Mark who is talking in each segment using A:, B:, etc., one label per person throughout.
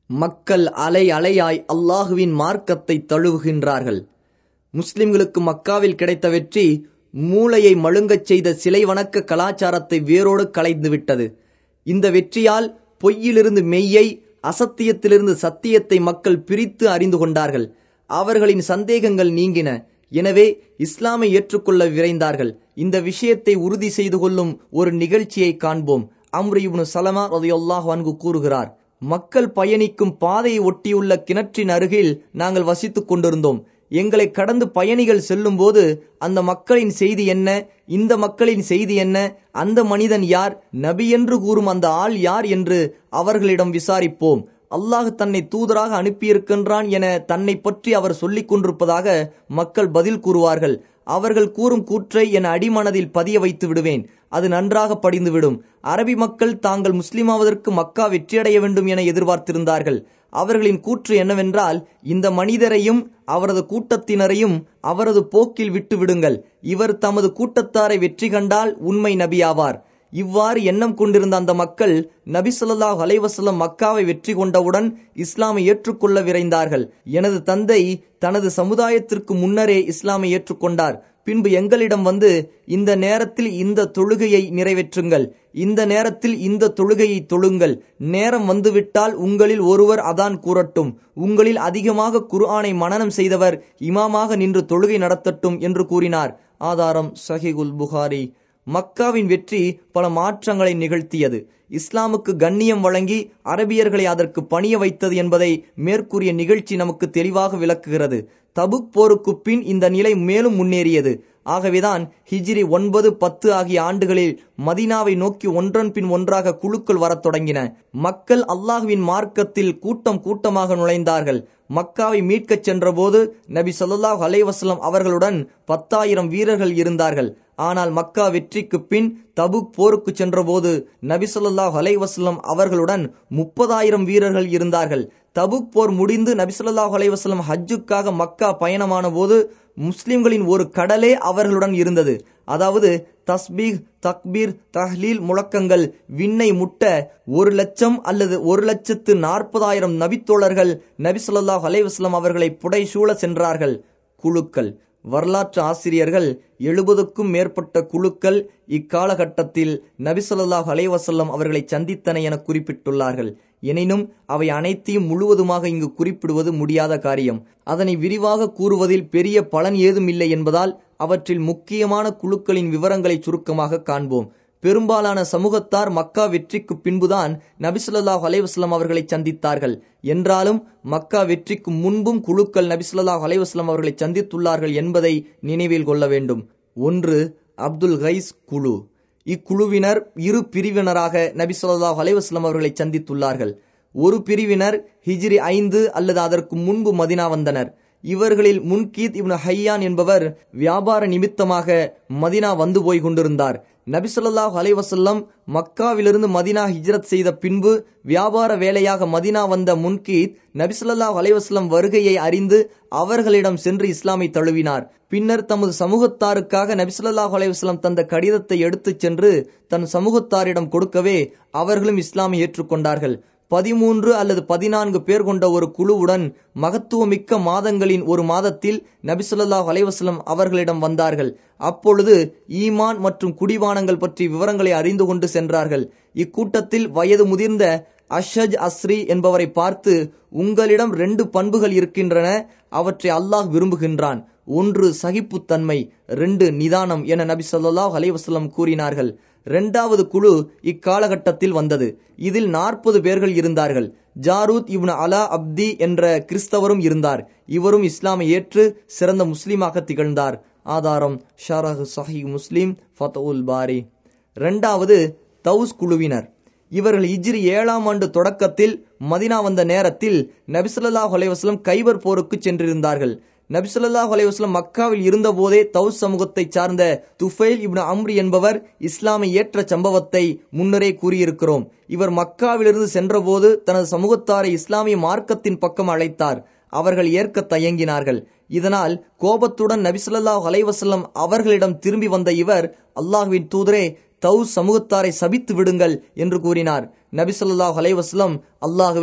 A: மக்கள் அலை அலையாய் அல்லாஹுவின் மார்க்கத்தை தழுவுகின்றார்கள் முஸ்லிம்களுக்கு மக்காவில் கிடைத்த வெற்றி மூளையை மழுங்கச் செய்த சிலை வணக்க கலாச்சாரத்தை வேரோடு களைந்துவிட்டது இந்த வெற்றியால் பொய்யிலிருந்து மெய்யை அசத்தியத்திலிருந்து சத்தியத்தை மக்கள் பிரித்து அறிந்து கொண்டார்கள் அவர்களின் சந்தேகங்கள் நீங்கின எனவே இஸ்லாமை ஏற்றுக்கொள்ள விரைந்தார்கள் இந்த விஷயத்தை உறுதி செய்து கொள்ளும் ஒரு நிகழ்ச்சியை காண்போம் அம்ரு இப்னு சலமா ரதையொல்லாஹ் அன்கு கூறுகிறார் மக்கள் பயணிக்கும் பாதையை ஒட்டியுள்ள கிணற்றின் அருகில் நாங்கள் வசித்துக் கொண்டிருந்தோம் எங்களை கடந்து பயணிகள் செல்லும்போது அந்த மக்களின் செய்தி என்ன இந்த மக்களின் செய்தி என்ன அந்த மனிதன் யார் நபி என்று கூறும் அந்த ஆள் யார் என்று அவர்களிடம் விசாரிப்போம் அல்லாஹ் தன்னை தூதராக அனுப்பியிருக்கின்றான் என தன்னை பற்றி அவர் சொல்லிக் கொண்டிருப்பதாக மக்கள் பதில் கூறுவார்கள் அவர்கள் கூறும் கூற்றை என் அடிமனதில் பதிய வைத்து விடுவேன் அது நன்றாக படிந்துவிடும் அரபி மக்கள் தாங்கள் முஸ்லிமாவதற்கு மக்கா வெற்றியடைய வேண்டும் என எதிர்பார்த்திருந்தார்கள் அவர்களின் கூற்று என்னவென்றால் இந்த மனிதரையும் அவரது கூட்டத்தினரையும் அவரது போக்கில் விட்டு விடுங்கள் இவர் தமது கூட்டத்தாரை வெற்றி கண்டால் உண்மை நபியாவார் இவ்வாறு எண்ணம் கொண்டிருந்த அந்த மக்கள் நபி சொல்லாஹ் அலைவசல்லம் மக்காவை வெற்றி கொண்டவுடன் இஸ்லாமை ஏற்றுக்கொள்ள விரைந்தார்கள் எனது தந்தை தனது சமுதாயத்திற்கு முன்னரே இஸ்லாமை ஏற்றுக்கொண்டார் பின்பு எங்களிடம் வந்து இந்த நேரத்தில் இந்த தொழுகையை நிறைவேற்றுங்கள் இந்த நேரத்தில் இந்த தொழுகையை தொழுங்கள் நேரம் வந்துவிட்டால் உங்களில் ஒருவர் அதான் கூறட்டும் உங்களில் அதிகமாக குர்ஆனை மனனம் செய்தவர் இமாமாக நின்று தொழுகை நடத்தட்டும் என்று கூறினார் ஆதாரம் சஹிகுல் புகாரி மக்காவின் வெற்றி பல மாற்றங்களை நிகழ்த்தியது இஸ்லாமுக்கு கண்ணியம் வழங்கி அரபியர்களை அதற்கு பணிய வைத்தது என்பதை மேற்கூறிய நிகழ்ச்சி நமக்கு தெளிவாக விளக்குகிறது தபுக் போருக்கு பின் இந்த நிலை மேலும் முன்னேறியது ஆகவேதான் ஹிஜ்ரி ஒன்பது பத்து ஆகிய ஆண்டுகளில் மதினாவை நோக்கி ஒன்றன் பின் ஒன்றாக குழுக்கள் வரத் தொடங்கின மக்கள் அல்லாஹுவின் மார்க்கத்தில் கூட்டம் கூட்டமாக நுழைந்தார்கள் மக்காவை மீட்கச் சென்றபோது நபி சொல்லாஹ் அலைவாஸ்லம் அவர்களுடன் பத்தாயிரம் வீரர்கள் இருந்தார்கள் ஆனால் மக்கா வெற்றிக்கு பின் தபுக் போருக்கு சென்றபோது நபி சொல்லாஹ் அலைவாஸ்லம் அவர்களுடன் முப்பதாயிரம் வீரர்கள் இருந்தார்கள் தபுக் போர் முடிந்து நபி சொல்லாஹ் அலைவாஸ்லம் ஹஜ்ஜுக்காக மக்கா பயணமான போது முஸ்லிம்களின் ஒரு கடலே அவர்களுடன் இருந்தது அதாவது தஸ்பீக் தக்பீர் தஹ்லீல் முழக்கங்கள் விண்ணை முட்ட ஒரு லட்சம் அல்லது ஒரு லட்சத்து நாற்பதாயிரம் நபித்தோழர்கள் நபி சொல்லாஹ் அலைவாஸ்லம் அவர்களை புடைசூழ சென்றார்கள் குழுக்கள் வரலாற்று ஆசிரியர்கள் எழுபதுக்கும் மேற்பட்ட குழுக்கள் இக்காலகட்டத்தில் நபிசல்லாஹ் அலைவசல்லம் அவர்களை சந்தித்தன என குறிப்பிட்டுள்ளார்கள் எனினும் அவை அனைத்தையும் முழுவதுமாக இங்கு குறிப்பிடுவது முடியாத காரியம் அதனை விரிவாக கூறுவதில் பெரிய பலன் ஏதும் இல்லை என்பதால் அவற்றில் முக்கியமான குழுக்களின் விவரங்களை சுருக்கமாக காண்போம் பெரும்பாலான சமூகத்தார் மக்கா வெற்றிக்கு பின்புதான் நபிசுல்லாஹ் அலைவாஸ்லாம் அவர்களை சந்தித்தார்கள் என்றாலும் மக்கா வெற்றிக்கு முன்பும் குழுக்கள் நபிசுல்லாஹ் அலைவாஸ்லாம் அவர்களை சந்தித்துள்ளார்கள் என்பதை நினைவில் கொள்ள வேண்டும் ஒன்று அப்துல் கைஸ் குழு இக்குழுவினர் இரு பிரிவினராக நபி சொல்லாஹ் அலைவாஸ்லாம் அவர்களை சந்தித்துள்ளார்கள் ஒரு பிரிவினர் ஹிஜ்ரி ஐந்து அல்லது அதற்கு முன்பு மதினா வந்தனர் இவர்களில் முன்கீத் இப்னு ஹையான் என்பவர் வியாபார நிமித்தமாக மதினா வந்து போய் கொண்டிருந்தார் நபிசல்லாஹ் அலைவசல்லம் மக்காவிலிருந்து மதினா ஹிஜ்ரத் செய்த பின்பு வியாபார வேலையாக மதினா வந்த முன்கீத் நபிசல்லாஹ் அலைவாஸ்லம் வருகையை அறிந்து அவர்களிடம் சென்று இஸ்லாமை தழுவினார் பின்னர் தமது சமூகத்தாருக்காக நபிசல்லாஹ் அலைவாஸ்லம் தந்த கடிதத்தை எடுத்துச் சென்று தன் சமூகத்தாரிடம் கொடுக்கவே அவர்களும் இஸ்லாமை ஏற்றுக்கொண்டார்கள் பதிமூன்று அல்லது பதினான்கு பேர் கொண்ட ஒரு குழுவுடன் மகத்துவமிக்க மாதங்களின் ஒரு மாதத்தில் நபிசுல்லாஹ் அலைவாஸ்லம் அவர்களிடம் வந்தார்கள் அப்பொழுது ஈமான் மற்றும் குடிவானங்கள் பற்றி விவரங்களை அறிந்து கொண்டு சென்றார்கள் இக்கூட்டத்தில் வயது முதிர்ந்த அஷஜ் அஸ்ரி என்பவரை பார்த்து உங்களிடம் ரெண்டு பண்புகள் இருக்கின்றன அவற்றை அல்லாஹ் விரும்புகின்றான் ஒன்று சகிப்புத்தன்மை ரெண்டு நிதானம் என நபி சொல்லாஹ் அலைவாஸ்லம் கூறினார்கள் இரண்டாவது குழு இக்காலகட்டத்தில் வந்தது இதில் நாற்பது பேர்கள் இருந்தார்கள் ஜாரூத் இப்னு அலா அப்தி என்ற கிறிஸ்தவரும் இருந்தார் இவரும் இஸ்லாமை ஏற்று சிறந்த முஸ்லீமாக திகழ்ந்தார் ஆதாரம் ஷரஹ் சஹி முஸ்லீம் ஃபத்தவுல் பாரி இரண்டாவது தௌஸ் குழுவினர் இவர்கள் இஜ்ரி ஏழாம் ஆண்டு தொடக்கத்தில் மதினா வந்த நேரத்தில் நபிசுல்லாஹ் அலைவாஸ்லம் கைபர் போருக்கு சென்றிருந்தார்கள் நபிசுல்லாஹ் அலைவாஸ்லம் மக்காவில் இருந்தபோதே தௌஸ் சமூகத்தை சார்ந்த துஃபைல் இப்னு அம்ரி என்பவர் இஸ்லாமை ஏற்ற சம்பவத்தை முன்னரே கூறியிருக்கிறோம் இவர் மக்காவிலிருந்து சென்றபோது தனது சமூகத்தாரை இஸ்லாமிய மார்க்கத்தின் பக்கம் அழைத்தார் அவர்கள் ஏற்க தயங்கினார்கள் இதனால் கோபத்துடன் நபிசுல்லாஹ் அலைவசல்லம் அவர்களிடம் திரும்பி வந்த இவர் அல்லாஹுவின் தூதரே தௌஸ் சமூகத்தாரை சபித்து விடுங்கள் என்று கூறினார் நபி சொல்லாஹ் அலைவாஸ்லம் அல்லாகவே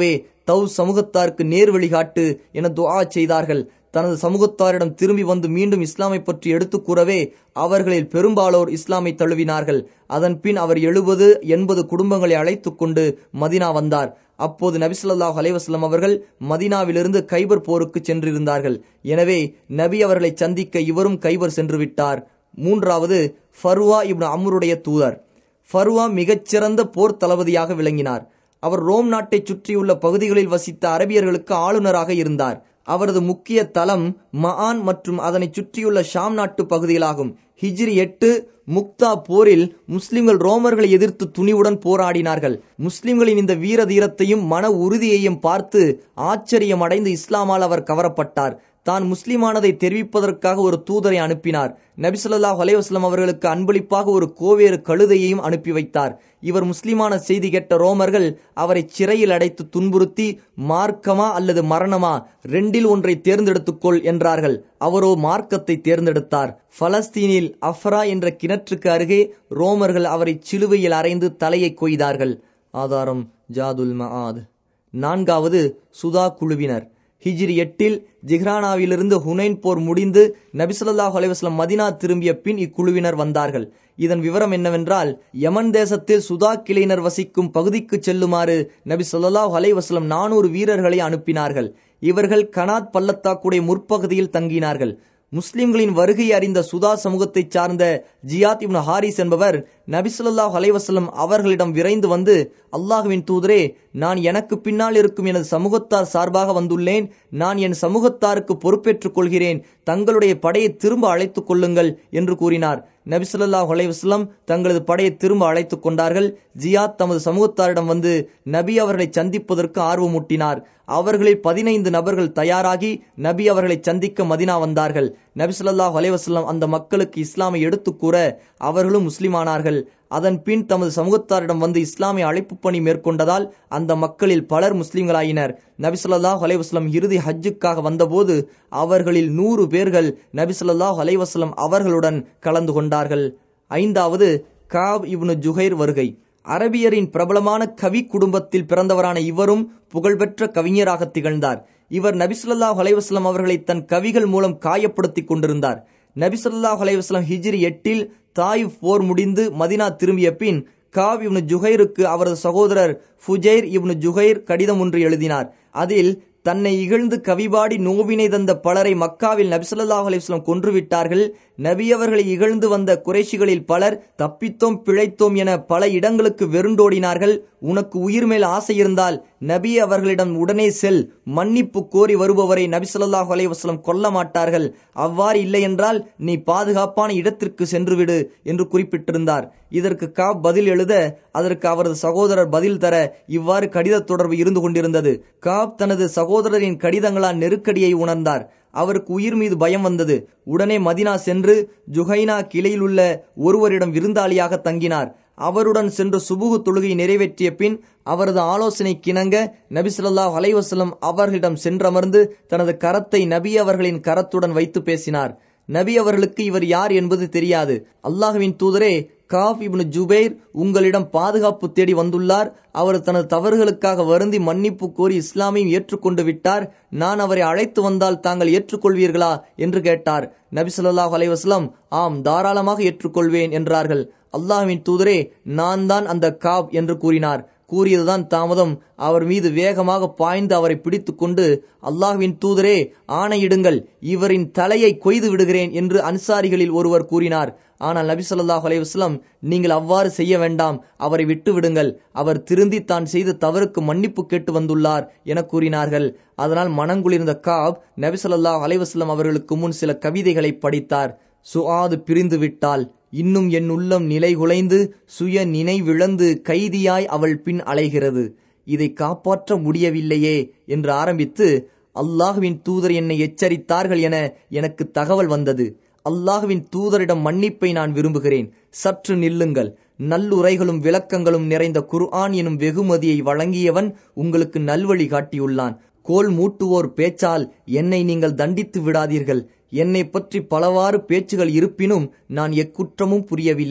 A: தவ் சமூகத்தாருக்கு நேர் வழிகாட்டு என துஆ செய்தார்கள் தனது சமூகத்தாரிடம் திரும்பி வந்து மீண்டும் இஸ்லாமை பற்றி எடுத்துக் கூறவே அவர்களில் பெரும்பாலோர் இஸ்லாமை தழுவினார்கள் அதன் பின் அவர் எழுபது எண்பது குடும்பங்களை அழைத்துக் கொண்டு மதினா வந்தார் அப்போது நபிசுல்லாஹ் அலைவாஸ்லம் அவர்கள் மதினாவிலிருந்து கைபர் போருக்கு சென்றிருந்தார்கள் எனவே நபி அவர்களை சந்திக்க இவரும் கைபர் சென்று விட்டார் மூன்றாவது ஃபர்வா இப்னு அம்ருடைய தூதர் ஃபர்வா மிகச்சிறந்த போர் தளபதியாக விளங்கினார் அவர் ரோம் நாட்டை சுற்றியுள்ள பகுதிகளில் வசித்த அரபியர்களுக்கு ஆளுநராக இருந்தார் அவரது முக்கிய தலம் மஆன் மற்றும் அதனை சுற்றியுள்ள ஷாம் நாட்டு பகுதிகளாகும் ஹிஜ்ரி எட்டு முக்தா போரில் முஸ்லிம்கள் ரோமர்களை எதிர்த்து துணிவுடன் போராடினார்கள் முஸ்லிம்களின் இந்த வீர தீரத்தையும் மன உறுதியையும் பார்த்து ஆச்சரியமடைந்து இஸ்லாமால் அவர் கவரப்பட்டார் தான் முஸ்லிமானதை தெரிவிப்பதற்காக ஒரு தூதரை அனுப்பினார் நபிசுல்லாஹ் அலைவாஸ்லாம் அவர்களுக்கு அன்பளிப்பாக ஒரு கோவேறு கழுதையையும் அனுப்பி வைத்தார் இவர் முஸ்லிமான செய்தி கேட்ட ரோமர்கள் அவரை சிறையில் அடைத்து துன்புறுத்தி மார்க்கமா அல்லது மரணமா ரெண்டில் ஒன்றை தேர்ந்தெடுத்துக்கொள் என்றார்கள் அவரோ மார்க்கத்தை தேர்ந்தெடுத்தார் பலஸ்தீனில் அஃப்ரா என்ற கிணற்றுக்கு அருகே ரோமர்கள் அவரை சிலுவையில் அறைந்து தலையை கொய்தார்கள் ஆதாரம் ஜாதுல் மஆத் நான்காவது சுதா குழுவினர் ஹிஜ்ரி எட்டில் ஜிஹ்ரானாவிலிருந்து ஹுனைன் போர் முடிந்து நபிசல்லாஹ் அலைவாஸ்லம் மதினா திரும்பிய பின் இக்குழுவினர் வந்தார்கள் இதன் விவரம் என்னவென்றால் யமன் தேசத்தில் சுதா கிளையினர் வசிக்கும் பகுதிக்கு செல்லுமாறு நபி சொல்லாஹ் அலைவாஸ்லம் நானூறு வீரர்களை அனுப்பினார்கள் இவர்கள் கனாத் பள்ளத்தாக்குடைய முற்பகுதியில் தங்கினார்கள் முஸ்லிம்களின் வருகை அறிந்த சுதா சமூகத்தைச் சார்ந்த ஜியாத் இப்னு ஹாரிஸ் என்பவர் நபிசுல்லாஹ் அலைவசல்லம் அவர்களிடம் விரைந்து வந்து அல்லாஹுவின் தூதரே நான் எனக்கு பின்னால் இருக்கும் எனது சமூகத்தார் சார்பாக வந்துள்ளேன் நான் என் சமூகத்தாருக்கு பொறுப்பேற்றுக் கொள்கிறேன் தங்களுடைய படையை திரும்ப அழைத்துக் கொள்ளுங்கள் என்று கூறினார் நபிசுல்லாஹ் அலைவாஸ்லம் தங்களது படையை திரும்ப அழைத்துக் கொண்டார்கள் ஜியாத் தமது சமூகத்தாரிடம் வந்து நபி அவர்களை சந்திப்பதற்கு ஆர்வமூட்டினார் அவர்களில் பதினைந்து நபர்கள் தயாராகி நபி அவர்களை சந்திக்க மதினா வந்தார்கள் நபி சொல்லாஹ் அலைவாஸ்லாம் அந்த மக்களுக்கு இஸ்லாமை எடுத்துக் கூற அவர்களும் முஸ்லிமானார்கள் அதன் பின் தமது சமூகத்தாரிடம் வந்து இஸ்லாமிய அழைப்பு பணி மேற்கொண்டதால் அந்த மக்களில் பலர் முஸ்லிம்களாயினர் நபி சொல்லாஹ் அலைவாஸ்லம் இறுதி ஹஜ்ஜுக்காக வந்தபோது அவர்களில் நூறு பேர்கள் நபி சொல்லாஹ் அலைவாஸ்லம் அவர்களுடன் கலந்து கொண்டார்கள் ஐந்தாவது காப் இப்னு ஜுஹைர் வருகை அரபியரின் பிரபலமான கவி குடும்பத்தில் பிறந்தவரான இவரும் புகழ்பெற்ற கவிஞராக திகழ்ந்தார் இவர் நபிசுல்லாஹ் அலைவாஸ்லாம் அவர்களை தன் கவிகள் மூலம் காயப்படுத்தி கொண்டிருந்தார் நபிசுல்லாஹ் அலைவாஸ்லாம் ஹிஜ்ரி எட்டில் தாயிப் போர் முடிந்து மதினா திரும்பிய பின் காவ் இப்னு ஜுஹைருக்கு அவரது சகோதரர் ஃபுஜைர் இப்னு ஜுஹைர் கடிதம் ஒன்று எழுதினார் அதில் தன்னை இகழ்ந்து கவிபாடி நோவினை தந்த பலரை மக்காவில் நபிசல்லாஹ் அலிஸ்லாம் கொன்றுவிட்டார்கள் நபி அவர்களை இகழ்ந்து வந்த குறைஷிகளில் பலர் தப்பித்தோம் பிழைத்தோம் என பல இடங்களுக்கு வெருண்டோடினார்கள் உனக்கு உயிர் மேல் ஆசை இருந்தால் நபி அவர்களிடம் உடனே செல் மன்னிப்பு கோரி வருபவரை நபி சொல்லாஹ் அலைவாஸ்லம் கொல்ல மாட்டார்கள் அவ்வாறு இல்லை என்றால் நீ பாதுகாப்பான இடத்திற்கு சென்றுவிடு என்று குறிப்பிட்டிருந்தார் இதற்கு காப் பதில் எழுத அதற்கு அவரது சகோதரர் பதில் தர இவ்வாறு கடித தொடர்பு இருந்து கொண்டிருந்தது காப் தனது சகோதரரின் கடிதங்களால் நெருக்கடியை உணர்ந்தார் அவருக்கு உயிர் மீது பயம் வந்தது உடனே மதினா சென்று ஜுஹைனா கிளையில் உள்ள ஒருவரிடம் விருந்தாளியாக தங்கினார் அவருடன் சென்று சுபுகு தொழுகை நிறைவேற்றிய பின் அவரது ஆலோசனை கிணங்க நபி சொல்லாஹ் அலைவசலம் அவர்களிடம் சென்றமர்ந்து தனது கரத்தை நபி அவர்களின் கரத்துடன் வைத்து பேசினார் நபி அவர்களுக்கு இவர் யார் என்பது தெரியாது அல்லாஹுவின் தூதரே காஃப் இப்னு ஜுபைர் உங்களிடம் பாதுகாப்பு தேடி வந்துள்ளார் அவர் தனது தவறுகளுக்காக வருந்தி மன்னிப்பு கோரி இஸ்லாமையும் ஏற்றுக்கொண்டு விட்டார் நான் அவரை அழைத்து வந்தால் தாங்கள் ஏற்றுக்கொள்வீர்களா என்று கேட்டார் நபி சொல்லாஹ் அலைவாஸ்லாம் ஆம் தாராளமாக ஏற்றுக்கொள்வேன் என்றார்கள் அல்லாஹுவின் தூதரே நான் தான் அந்த காப் என்று கூறினார் கூறியதுதான் தாமதம் அவர் மீது வேகமாக பாய்ந்து அவரை பிடித்து கொண்டு அல்லாஹ்வின் தூதரே ஆணையிடுங்கள் இவரின் தலையை கொய்து விடுகிறேன் என்று அன்சாரிகளில் ஒருவர் கூறினார் ஆனால் நபி சொல்லாஹ் அலைவாஸ்லாம் நீங்கள் அவ்வாறு செய்ய வேண்டாம் அவரை விட்டு விடுங்கள் அவர் திருந்தி தான் செய்த தவறுக்கு மன்னிப்பு கேட்டு வந்துள்ளார் என கூறினார்கள் அதனால் மனங்குளிர்ந்த காப் நபி சொல்லாஹ் அலைவாஸ்லாம் அவர்களுக்கு முன் சில கவிதைகளை படித்தார் சுஆது பிரிந்து விட்டால் இன்னும் என் உள்ளம் நிலை குலைந்து சுய நினைவிழந்து கைதியாய் அவள் பின் அலைகிறது இதை காப்பாற்ற முடியவில்லையே என்று ஆரம்பித்து அல்லாஹுவின் தூதர் என்னை எச்சரித்தார்கள் என எனக்கு தகவல் வந்தது அல்லாஹுவின் தூதரிடம் மன்னிப்பை நான் விரும்புகிறேன் சற்று நில்லுங்கள் நல்லுரைகளும் விளக்கங்களும் நிறைந்த குர்ஆன் எனும் வெகுமதியை வழங்கியவன் உங்களுக்கு நல்வழி காட்டியுள்ளான் கோல் மூட்டுவோர் பேச்சால் என்னை நீங்கள் தண்டித்து விடாதீர்கள் என்னை பற்றி பலவாறு பேச்சுகள் இருப்பினும் நான் எக்குற்றமும் புரியவில்லை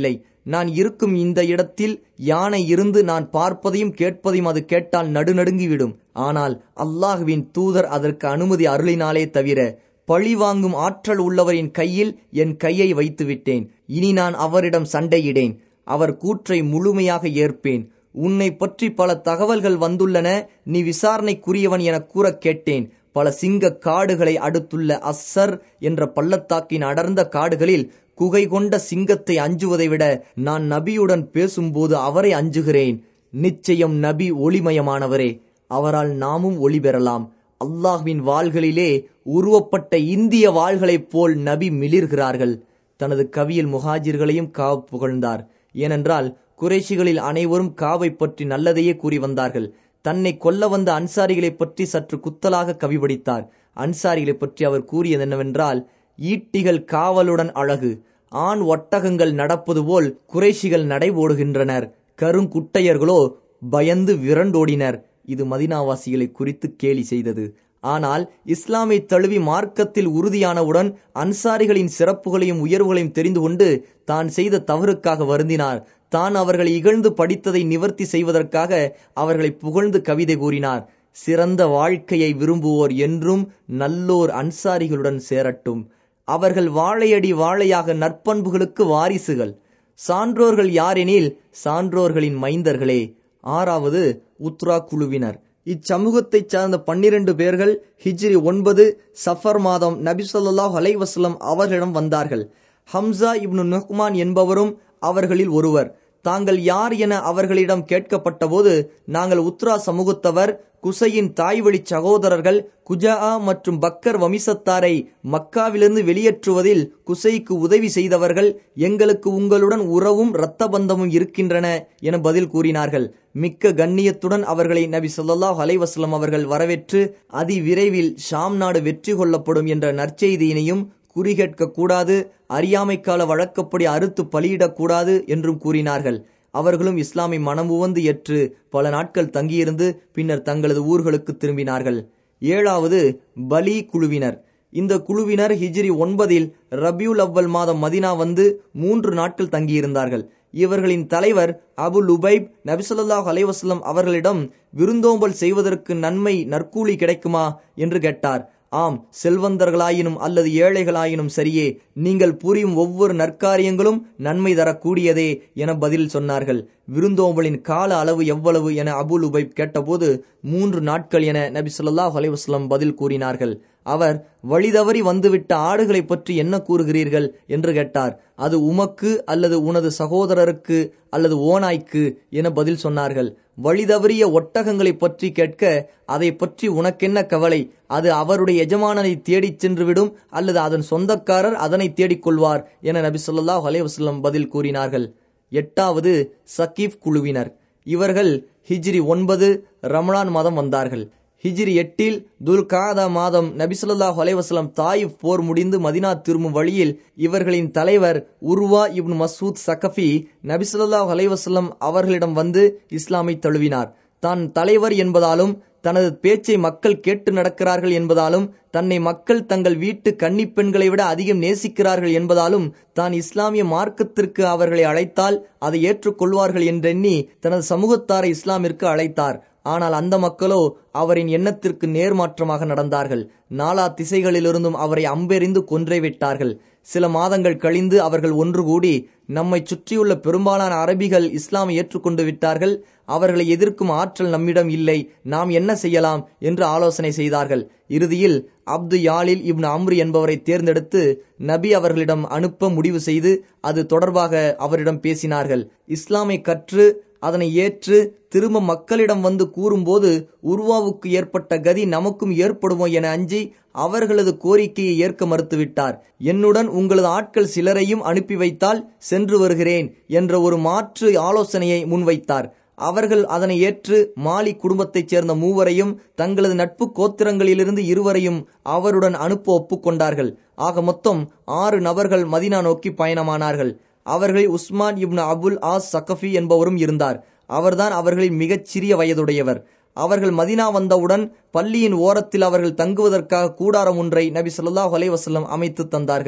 A: நான் இருக்கும் இந்த இடத்தில் யானை இருந்து நான் பார்ப்பதையும் கேட்பதையும் அது கேட்டால் நடுநடுங்கிவிடும் ஆனால் அல்லாஹுவின் தூதர் அதற்கு அனுமதி அருளினாலே தவிர பழி வாங்கும் ஆற்றல் உள்ளவரின் கையில் என் கையை வைத்து விட்டேன் இனி நான் அவரிடம் சண்டையிடேன் அவர் கூற்றை முழுமையாக ஏற்பேன் உன்னை பற்றி பல தகவல்கள் வந்துள்ளன நீ விசாரணைக்குரியவன் என கூற கேட்டேன் பல சிங்க காடுகளை அடுத்துள்ள அஸ்ஸர் என்ற பள்ளத்தாக்கின் அடர்ந்த காடுகளில் குகை கொண்ட சிங்கத்தை அஞ்சுவதை விட நான் நபியுடன் பேசும்போது அவரை அஞ்சுகிறேன் நிச்சயம் நபி ஒளிமயமானவரே அவரால் நாமும் ஒளி பெறலாம் அல்லாஹ்வின் வாள்களிலே உருவப்பட்ட இந்திய வாள்களைப் போல் நபி மிளிர்கிறார்கள் தனது கவியில் முஹாஜிர்களையும் காவ் புகழ்ந்தார் ஏனென்றால் குறைஷிகளில் அனைவரும் காவை பற்றி நல்லதையே கூறி வந்தார்கள் தன்னை கொல்ல வந்த அன்சாரிகளை பற்றி சற்று குத்தலாக கவி படித்தார் அன்சாரிகளை பற்றி அவர் கூறியது என்னவென்றால் ஈட்டிகள் காவலுடன் அழகு ஆண் ஒட்டகங்கள் நடப்பது போல் குறைஷிகள் நடைபோடுகின்றனர் கருங்குட்டையர்களோ பயந்து விரண்டோடினர் இது மதினாவாசிகளை குறித்து கேலி செய்தது ஆனால் இஸ்லாமை தழுவி மார்க்கத்தில் உறுதியானவுடன் அன்சாரிகளின் சிறப்புகளையும் உயர்வுகளையும் தெரிந்து கொண்டு தான் செய்த தவறுக்காக வருந்தினார் தான் அவர்களை இகழ்ந்து படித்ததை நிவர்த்தி செய்வதற்காக அவர்களை புகழ்ந்து கவிதை கூறினார் சிறந்த வாழ்க்கையை விரும்புவோர் என்றும் நல்லோர் அன்சாரிகளுடன் சேரட்டும் அவர்கள் வாழையடி வாழையாக நற்பண்புகளுக்கு வாரிசுகள் சான்றோர்கள் யாரெனில் சான்றோர்களின் மைந்தர்களே ஆறாவது உத்ரா குழுவினர் இச்சமூகத்தைச் சார்ந்த பன்னிரண்டு பேர்கள் ஹிஜ்ரி ஒன்பது சஃபர் மாதம் நபி சொல்லாஹ் அலைவாஸ்லம் அவர்களிடம் வந்தார்கள் ஹம்சா இப்னு நுஹ்மான் என்பவரும் அவர்களில் ஒருவர் தாங்கள் யார் என அவர்களிடம் கேட்கப்பட்டபோது நாங்கள் உத்ரா சமூகத்தவர் குசையின் தாய்வழி சகோதரர்கள் குஜா மற்றும் பக்கர் வம்சத்தாரை மக்காவிலிருந்து வெளியேற்றுவதில் குசைக்கு உதவி செய்தவர்கள் எங்களுக்கு உங்களுடன் உறவும் இரத்த பந்தமும் இருக்கின்றன என பதில் கூறினார்கள் மிக்க கண்ணியத்துடன் அவர்களை நபி சொல்லாஹ் அலைவாஸ்லம் அவர்கள் வரவேற்று அதிவிரைவில் ஷாம் நாடு வெற்றி கொள்ளப்படும் என்ற நற்செய்தியினையும் குறிகேட்க கூடாது அறியாமைக்கால வழக்கப்படி அறுத்து பலியிடக்கூடாது என்றும் கூறினார்கள் அவர்களும் இஸ்லாமை மனமுவந்து ஏற்று பல நாட்கள் தங்கியிருந்து பின்னர் தங்களது ஊர்களுக்கு திரும்பினார்கள் ஏழாவது பலி குழுவினர் இந்த குழுவினர் ஹிஜ்ரி ஒன்பதில் ரபியுல் அவ்வல் மாதம் மதினா வந்து மூன்று நாட்கள் தங்கியிருந்தார்கள் இவர்களின் தலைவர் அபு லுபைப் நபிசல்லாஹ் அலைவாஸ்லம் அவர்களிடம் விருந்தோம்பல் செய்வதற்கு நன்மை நற்கூலி கிடைக்குமா என்று கேட்டார் ஆம் செல்வந்தர்களாயினும் அல்லது ஏழைகளாயினும் சரியே நீங்கள் புரியும் ஒவ்வொரு நற்காரியங்களும் நன்மை தரக்கூடியதே என பதில் சொன்னார்கள் விருந்தோம்பலின் கால அளவு எவ்வளவு என அபுல் உபைப் கேட்டபோது மூன்று நாட்கள் என நபி சொல்லாஹ் அலைவாஸ்லம் பதில் கூறினார்கள் அவர் வழிதவறி வந்துவிட்ட ஆடுகளை பற்றி என்ன கூறுகிறீர்கள் என்று கேட்டார் அது உமக்கு அல்லது உனது சகோதரருக்கு அல்லது ஓனாய்க்கு என பதில் சொன்னார்கள் வழிதவறிய ஒட்டகங்களை பற்றி கேட்க அதை பற்றி உனக்கென்ன கவலை அது அவருடைய எஜமானனை தேடிச் சென்றுவிடும் அல்லது அதன் சொந்தக்காரர் அதனை தேடிக் கொள்வார் என நபி சொல்லாஹ் அலைவாஸ்லம் பதில் கூறினார்கள் எட்டாவது சக்கீப் குழுவினர் இவர்கள் ஹிஜ்ரி ஒன்பது ரமலான் மாதம் வந்தார்கள் ஹிஜ்ரி எட்டில் துல் காதா மாதம் நபிசுல்லாஹ் அலைவாஸ்லம் தாயிப் போர் முடிந்து மதினா திரும்பும் வழியில் இவர்களின் தலைவர் உருவா இப்னு மசூத் சகஃபி நபிசுல்லாஹ் அலைவாஸ்லம் அவர்களிடம் வந்து இஸ்லாமை தழுவினார் தான் தலைவர் என்பதாலும் தனது பேச்சை மக்கள் கேட்டு நடக்கிறார்கள் என்பதாலும் தன்னை மக்கள் தங்கள் வீட்டு கன்னி பெண்களை விட அதிகம் நேசிக்கிறார்கள் என்பதாலும் தான் இஸ்லாமிய மார்க்கத்திற்கு அவர்களை அழைத்தால் அதை ஏற்றுக்கொள்வார்கள் என்றெண்ணி தனது சமூகத்தாரை இஸ்லாமிற்கு அழைத்தார் ஆனால் அந்த மக்களோ அவரின் எண்ணத்திற்கு நேர்மாற்றமாக நடந்தார்கள் நாலா திசைகளிலிருந்தும் அவரை அம்பெறிந்து கொன்றே விட்டார்கள் சில மாதங்கள் கழிந்து அவர்கள் ஒன்று கூடி நம்மை சுற்றியுள்ள பெரும்பாலான அரபிகள் இஸ்லாமை ஏற்றுக்கொண்டு விட்டார்கள் அவர்களை எதிர்க்கும் ஆற்றல் நம்மிடம் இல்லை நாம் என்ன செய்யலாம் என்று ஆலோசனை செய்தார்கள் இறுதியில் அப்து யாலில் இப்னு அம்ரு என்பவரை தேர்ந்தெடுத்து நபி அவர்களிடம் அனுப்ப முடிவு செய்து அது தொடர்பாக அவரிடம் பேசினார்கள் இஸ்லாமை கற்று அதனை ஏற்று திரும்ப மக்களிடம் வந்து கூறும்போது உருவாவுக்கு ஏற்பட்ட கதி நமக்கும் ஏற்படுமோ என அஞ்சி அவர்களது கோரிக்கையை ஏற்க மறுத்துவிட்டார் என்னுடன் உங்களது ஆட்கள் சிலரையும் அனுப்பி வைத்தால் சென்று வருகிறேன் என்ற ஒரு மாற்று ஆலோசனையை முன்வைத்தார் அவர்கள் அதனை ஏற்று மாலி குடும்பத்தைச் சேர்ந்த மூவரையும் தங்களது நட்பு கோத்திரங்களிலிருந்து இருவரையும் அவருடன் அனுப்ப ஒப்புக்கொண்டார்கள் ஆக மொத்தம் ஆறு நபர்கள் மதினா நோக்கி பயணமானார்கள் அவர்களில் Usman ibn Abul As Thaqafi என்பவரும் இருந்தார் அவர்தான் அவர்களில் மிகச் சிறிய வயதுடையவர் அவர்கள் மதினா வந்தவுடன் பள்ளியின் ஓரத்தில் அவர்கள் தங்குவதற்காக கூடாரம் ஒன்றை நபி சொல்லாஹ் அலைவசல்லம் அமைத்து தந்தார்கள்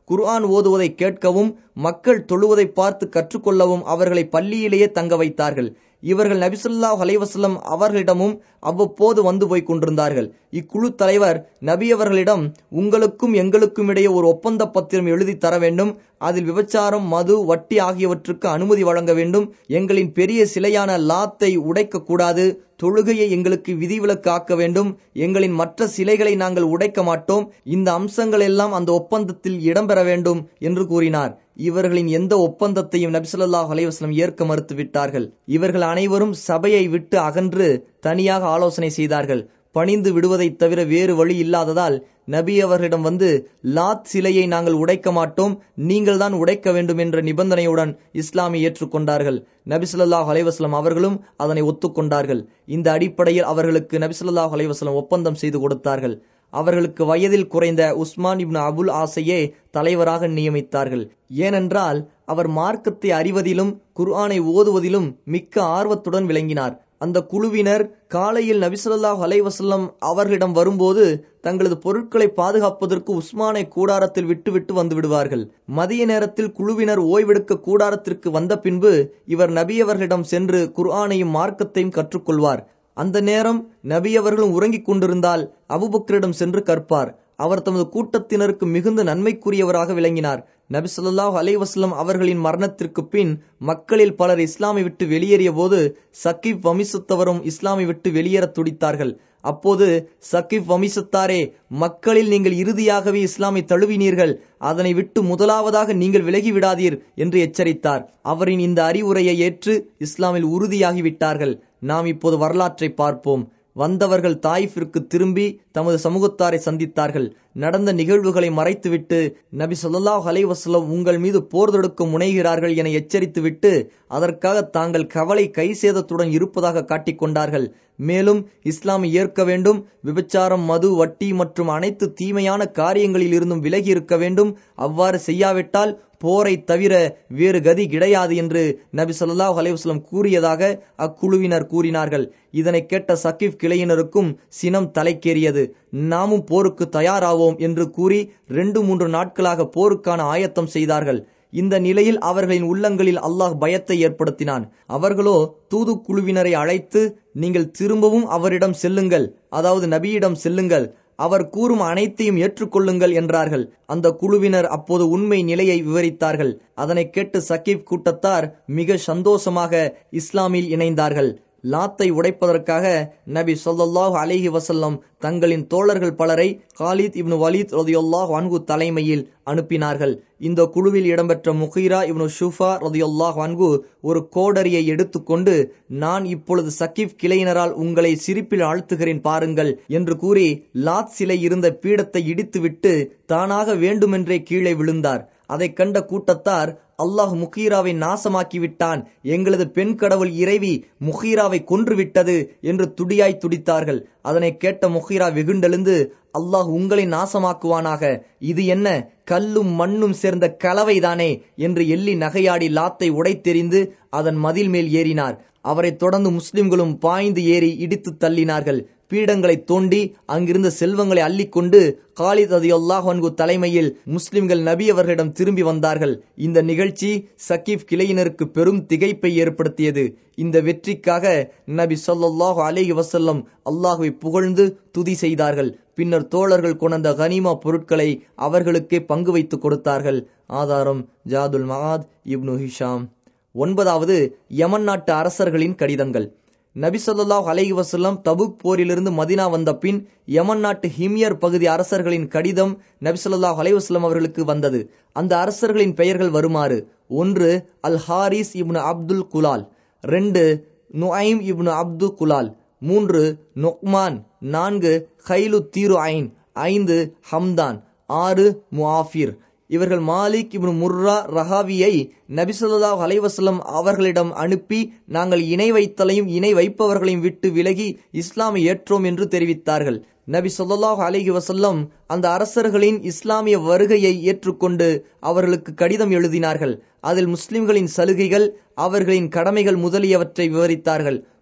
A: குர்ஆன் ஓதுவதை கேட்கவும் மக்கள் தொழுவதை பார்த்து கற்றுக்கொள்ளவும் அவர்களை பள்ளியிலேயே தங்க வைத்தார்கள் இவர்கள் நபிசுல்லாஹ் அலைவசல்லம் அவர்களிடமும் அவ்வப்போது வந்து போய் கொண்டிருந்தார்கள் இக்குழு தலைவர் நபி அவர்களிடம் உங்களுக்கும் எங்களுக்கும் இடையே ஒரு ஒப்பந்த பத்திரம் எழுதி தர வேண்டும் அதில் விபச்சாரம் மது வட்டி ஆகியவற்றுக்கு அனுமதி வழங்க வேண்டும் எங்களின் பெரிய சிலையான லாத்தை உடைக்க கூடாது தொழுகையை எங்களுக்கு விதிவிலக்கு ஆக்க வேண்டும் எங்களின் மற்ற சிலைகளை நாங்கள் உடைக்க மாட்டோம் இந்த அம்சங்கள் எல்லாம் அந்த ஒப்பந்தத்தில் இடம்பெற வேண்டும் என்று கூறினார் இவர்களின் எந்த ஒப்பந்தத்தையும் நபிசல்லாஹ் அலைவாஸ்லம் ஏற்க மறுத்து விட்டார்கள் இவர்கள் அனைவரும் சபையை விட்டு அகன்று தனியாக ஆலோசனை செய்தார்கள் பணிந்து விடுவதைத் தவிர வேறு வழி இல்லாததால் நபி அவர்களிடம் வந்து லாத் சிலையை நாங்கள் உடைக்க மாட்டோம் நீங்கள் தான் உடைக்க வேண்டும் என்ற நிபந்தனையுடன் இஸ்லாமை ஏற்றுக்கொண்டார்கள் நபிசுல்லாஹ் அலைவாஸ்லம் அவர்களும் அதனை ஒத்துக்கொண்டார்கள் இந்த அடிப்படையில் அவர்களுக்கு நபிசுல்லாஹ் அலைவாஸ்லம் ஒப்பந்தம் செய்து கொடுத்தார்கள் அவர்களுக்கு வயதில் குறைந்த உஸ்மான் இப்னு அபுல் ஆசையே தலைவராக நியமித்தார்கள் ஏனென்றால் அவர் மார்க்கத்தை அறிவதிலும் குர்ஆனை ஓதுவதிலும் மிக்க ஆர்வத்துடன் விளங்கினார் அந்த குழுவினர் காலையில் நபிசல்லாஹ் அலைவசல்லம் அவர்களிடம் வரும்போது தங்களது பொருட்களை பாதுகாப்பதற்கு உஸ்மானை கூடாரத்தில் விட்டுவிட்டு வந்து விடுவார்கள் மதிய நேரத்தில் குழுவினர் ஓய்வெடுக்க கூடாரத்திற்கு வந்த பின்பு இவர் நபி அவர்களிடம் சென்று குர்ஆனையும் மார்க்கத்தையும் கற்றுக்கொள்வார் அந்த நேரம் நபி அவர்களும் உறங்கிக் கொண்டிருந்தால் அபுபக்கரிடம் சென்று கற்பார் அவர் தமது கூட்டத்தினருக்கு மிகுந்த நன்மைக்குரியவராக விளங்கினார் நபி சொல்லாஹ் அலைவாஸ்லம் அவர்களின் மரணத்திற்கு பின் மக்களில் பலர் இஸ்லாமை விட்டு வெளியேறிய போது சக்கீப் வமிசத்தவரும் இஸ்லாமை விட்டு வெளியேற துடித்தார்கள் அப்போது சக்கிப் வமிசத்தாரே மக்களில் நீங்கள் இறுதியாகவே இஸ்லாமை தழுவினீர்கள் அதனை விட்டு முதலாவதாக நீங்கள் விலகி விடாதீர் என்று எச்சரித்தார் அவரின் இந்த அறிவுரையை ஏற்று இஸ்லாமில் உறுதியாகிவிட்டார்கள் நாம் இப்போது வரலாற்றை பார்ப்போம் வந்தவர்கள் தாயிஃபிற்கு திரும்பி தமது சமூகத்தாரை சந்தித்தார்கள் நடந்த நிகழ்வுகளை மறைத்துவிட்டு நபி சொல்லாஹ் அலைவாஸ்லம் உங்கள் மீது போர் தொடுக்க முனைகிறார்கள் என எச்சரித்துவிட்டு அதற்காக தாங்கள் கவலை கை சேதத்துடன் இருப்பதாக காட்டிக்கொண்டார்கள் மேலும் இஸ்லாமை ஏற்க வேண்டும் விபச்சாரம் மது வட்டி மற்றும் அனைத்து தீமையான காரியங்களில் இருந்தும் விலகி இருக்க வேண்டும் அவ்வாறு செய்யாவிட்டால் போரை தவிர வேறு கதி கிடையாது என்று நபி சொல்லாஹ் அலைவாஸ்லம் கூறியதாக அக்குழுவினர் கூறினார்கள் இதனை கேட்ட சக்கிப் கிளையினருக்கும் சினம் தலைக்கேறியது நாமும் போருக்கு தயாராவோம் என்று கூறி ரெண்டு மூன்று நாட்களாக போருக்கான ஆயத்தம் செய்தார்கள் இந்த நிலையில் அவர்களின் உள்ளங்களில் அல்லாஹ் பயத்தை ஏற்படுத்தினான் அவர்களோ தூதுக்குழுவினரை அழைத்து நீங்கள் திரும்பவும் அவரிடம் செல்லுங்கள் அதாவது நபியிடம் செல்லுங்கள் அவர் கூறும் அனைத்தையும் ஏற்றுக்கொள்ளுங்கள் என்றார்கள் அந்த குழுவினர் அப்போது உண்மை நிலையை விவரித்தார்கள் அதனை கேட்டு சக்கீப் கூட்டத்தார் மிக சந்தோஷமாக இஸ்லாமில் இணைந்தார்கள் லாத்தை உடைப்பதற்காக நபி சொல்லாஹ் அலிஹி வசல்லம் தங்களின் தோழர்கள் பலரை காலித் இப்னு வலீத் ரதியுல்லாஹ் அன்கு தலைமையில் அனுப்பினார்கள் இந்த குழுவில் இடம்பெற்ற முஹீரா இப்னு ஷுஃபா ரதியுல்லாஹ் அன்கு ஒரு கோடரியை எடுத்துக்கொண்டு நான் இப்பொழுது சக்கீப் கிளையினரால் உங்களை சிரிப்பில் ஆழ்த்துகிறேன் பாருங்கள் என்று கூறி லாத் சிலை இருந்த பீடத்தை இடித்துவிட்டு தானாக வேண்டுமென்றே கீழே விழுந்தார் அதைக் கண்ட கூட்டத்தார் அல்லாஹ் முகீராவை நாசமாக்கி விட்டான் எங்களது பெண் கடவுள் இறைவி முகீராவை கொன்றுவிட்டது என்று துடியாய் துடித்தார்கள் அதனை கேட்ட முகீரா வெகுண்டெழுந்து அல்லாஹ் உங்களை நாசமாக்குவானாக இது என்ன கல்லும் மண்ணும் சேர்ந்த கலவைதானே என்று எள்ளி நகையாடி லாத்தை உடைத்தெறிந்து அதன் மதில் மேல் ஏறினார் அவரைத் தொடர்ந்து முஸ்லிம்களும் பாய்ந்து ஏறி இடித்து தள்ளினார்கள் பீடங்களை தோண்டி அங்கிருந்த செல்வங்களை அள்ளிக்கொண்டு காலித் அதி அல்லாஹன்கு தலைமையில் முஸ்லிம்கள் நபி அவர்களிடம் திரும்பி வந்தார்கள் இந்த நிகழ்ச்சி சக்கீப் கிளையினருக்கு பெரும் திகைப்பை ஏற்படுத்தியது இந்த வெற்றிக்காக நபி சொல்லாஹு அலேஹி வசல்லம் அல்லாஹுவை புகழ்ந்து துதி செய்தார்கள் பின்னர் தோழர்கள் கொண்ட கனிமா பொருட்களை அவர்களுக்கே பங்கு வைத்து கொடுத்தார்கள் ஆதாரம் ஜாதுல் மகாத் இப்னு ஹிஷாம் ஒன்பதாவது யமன் நாட்டு அரசர்களின் கடிதங்கள் நபி சொல்லாஹ் அலஹி வசல்லம் தபுக் போரிலிருந்து மதினா வந்த பின் யமன் நாட்டு ஹிமியர் பகுதி அரசர்களின் கடிதம் நபி சொல்லாஹ் அலைவாஸ்லம் அவர்களுக்கு வந்தது அந்த அரசர்களின் பெயர்கள் வருமாறு ஒன்று அல் ஹாரிஸ் இப்னு அப்துல் குலால் ரெண்டு நுஐம் இப்னு அப்து குலால் மூன்று நொக்மான் நான்கு ஹைலு தீரு ஐன் ஐந்து ஹம்தான் ஆறு முஆஃபிர் இவர்கள் மாலிக் இப்னு முர்ரா ரஹாவியை நபிசல்லாஹ் அலைவாஸ்லம் அவர்களிடம் அனுப்பி நாங்கள் இணை வைத்தலையும் இணை வைப்பவர்களையும் விட்டு விலகி இஸ்லாமை ஏற்றோம் என்று தெரிவித்தார்கள் நபி சொல்லாஹ் அலிஹி வசல்லம் அந்த அரசர்களின் இஸ்லாமிய வருகையை ஏற்றுக்கொண்டு அவர்களுக்கு கடிதம் எழுதினார்கள் அதில் முஸ்லிம்களின் சலுகைகள் அவர்களின் கடமைகள் முதலியவற்றை விவரித்தார்கள்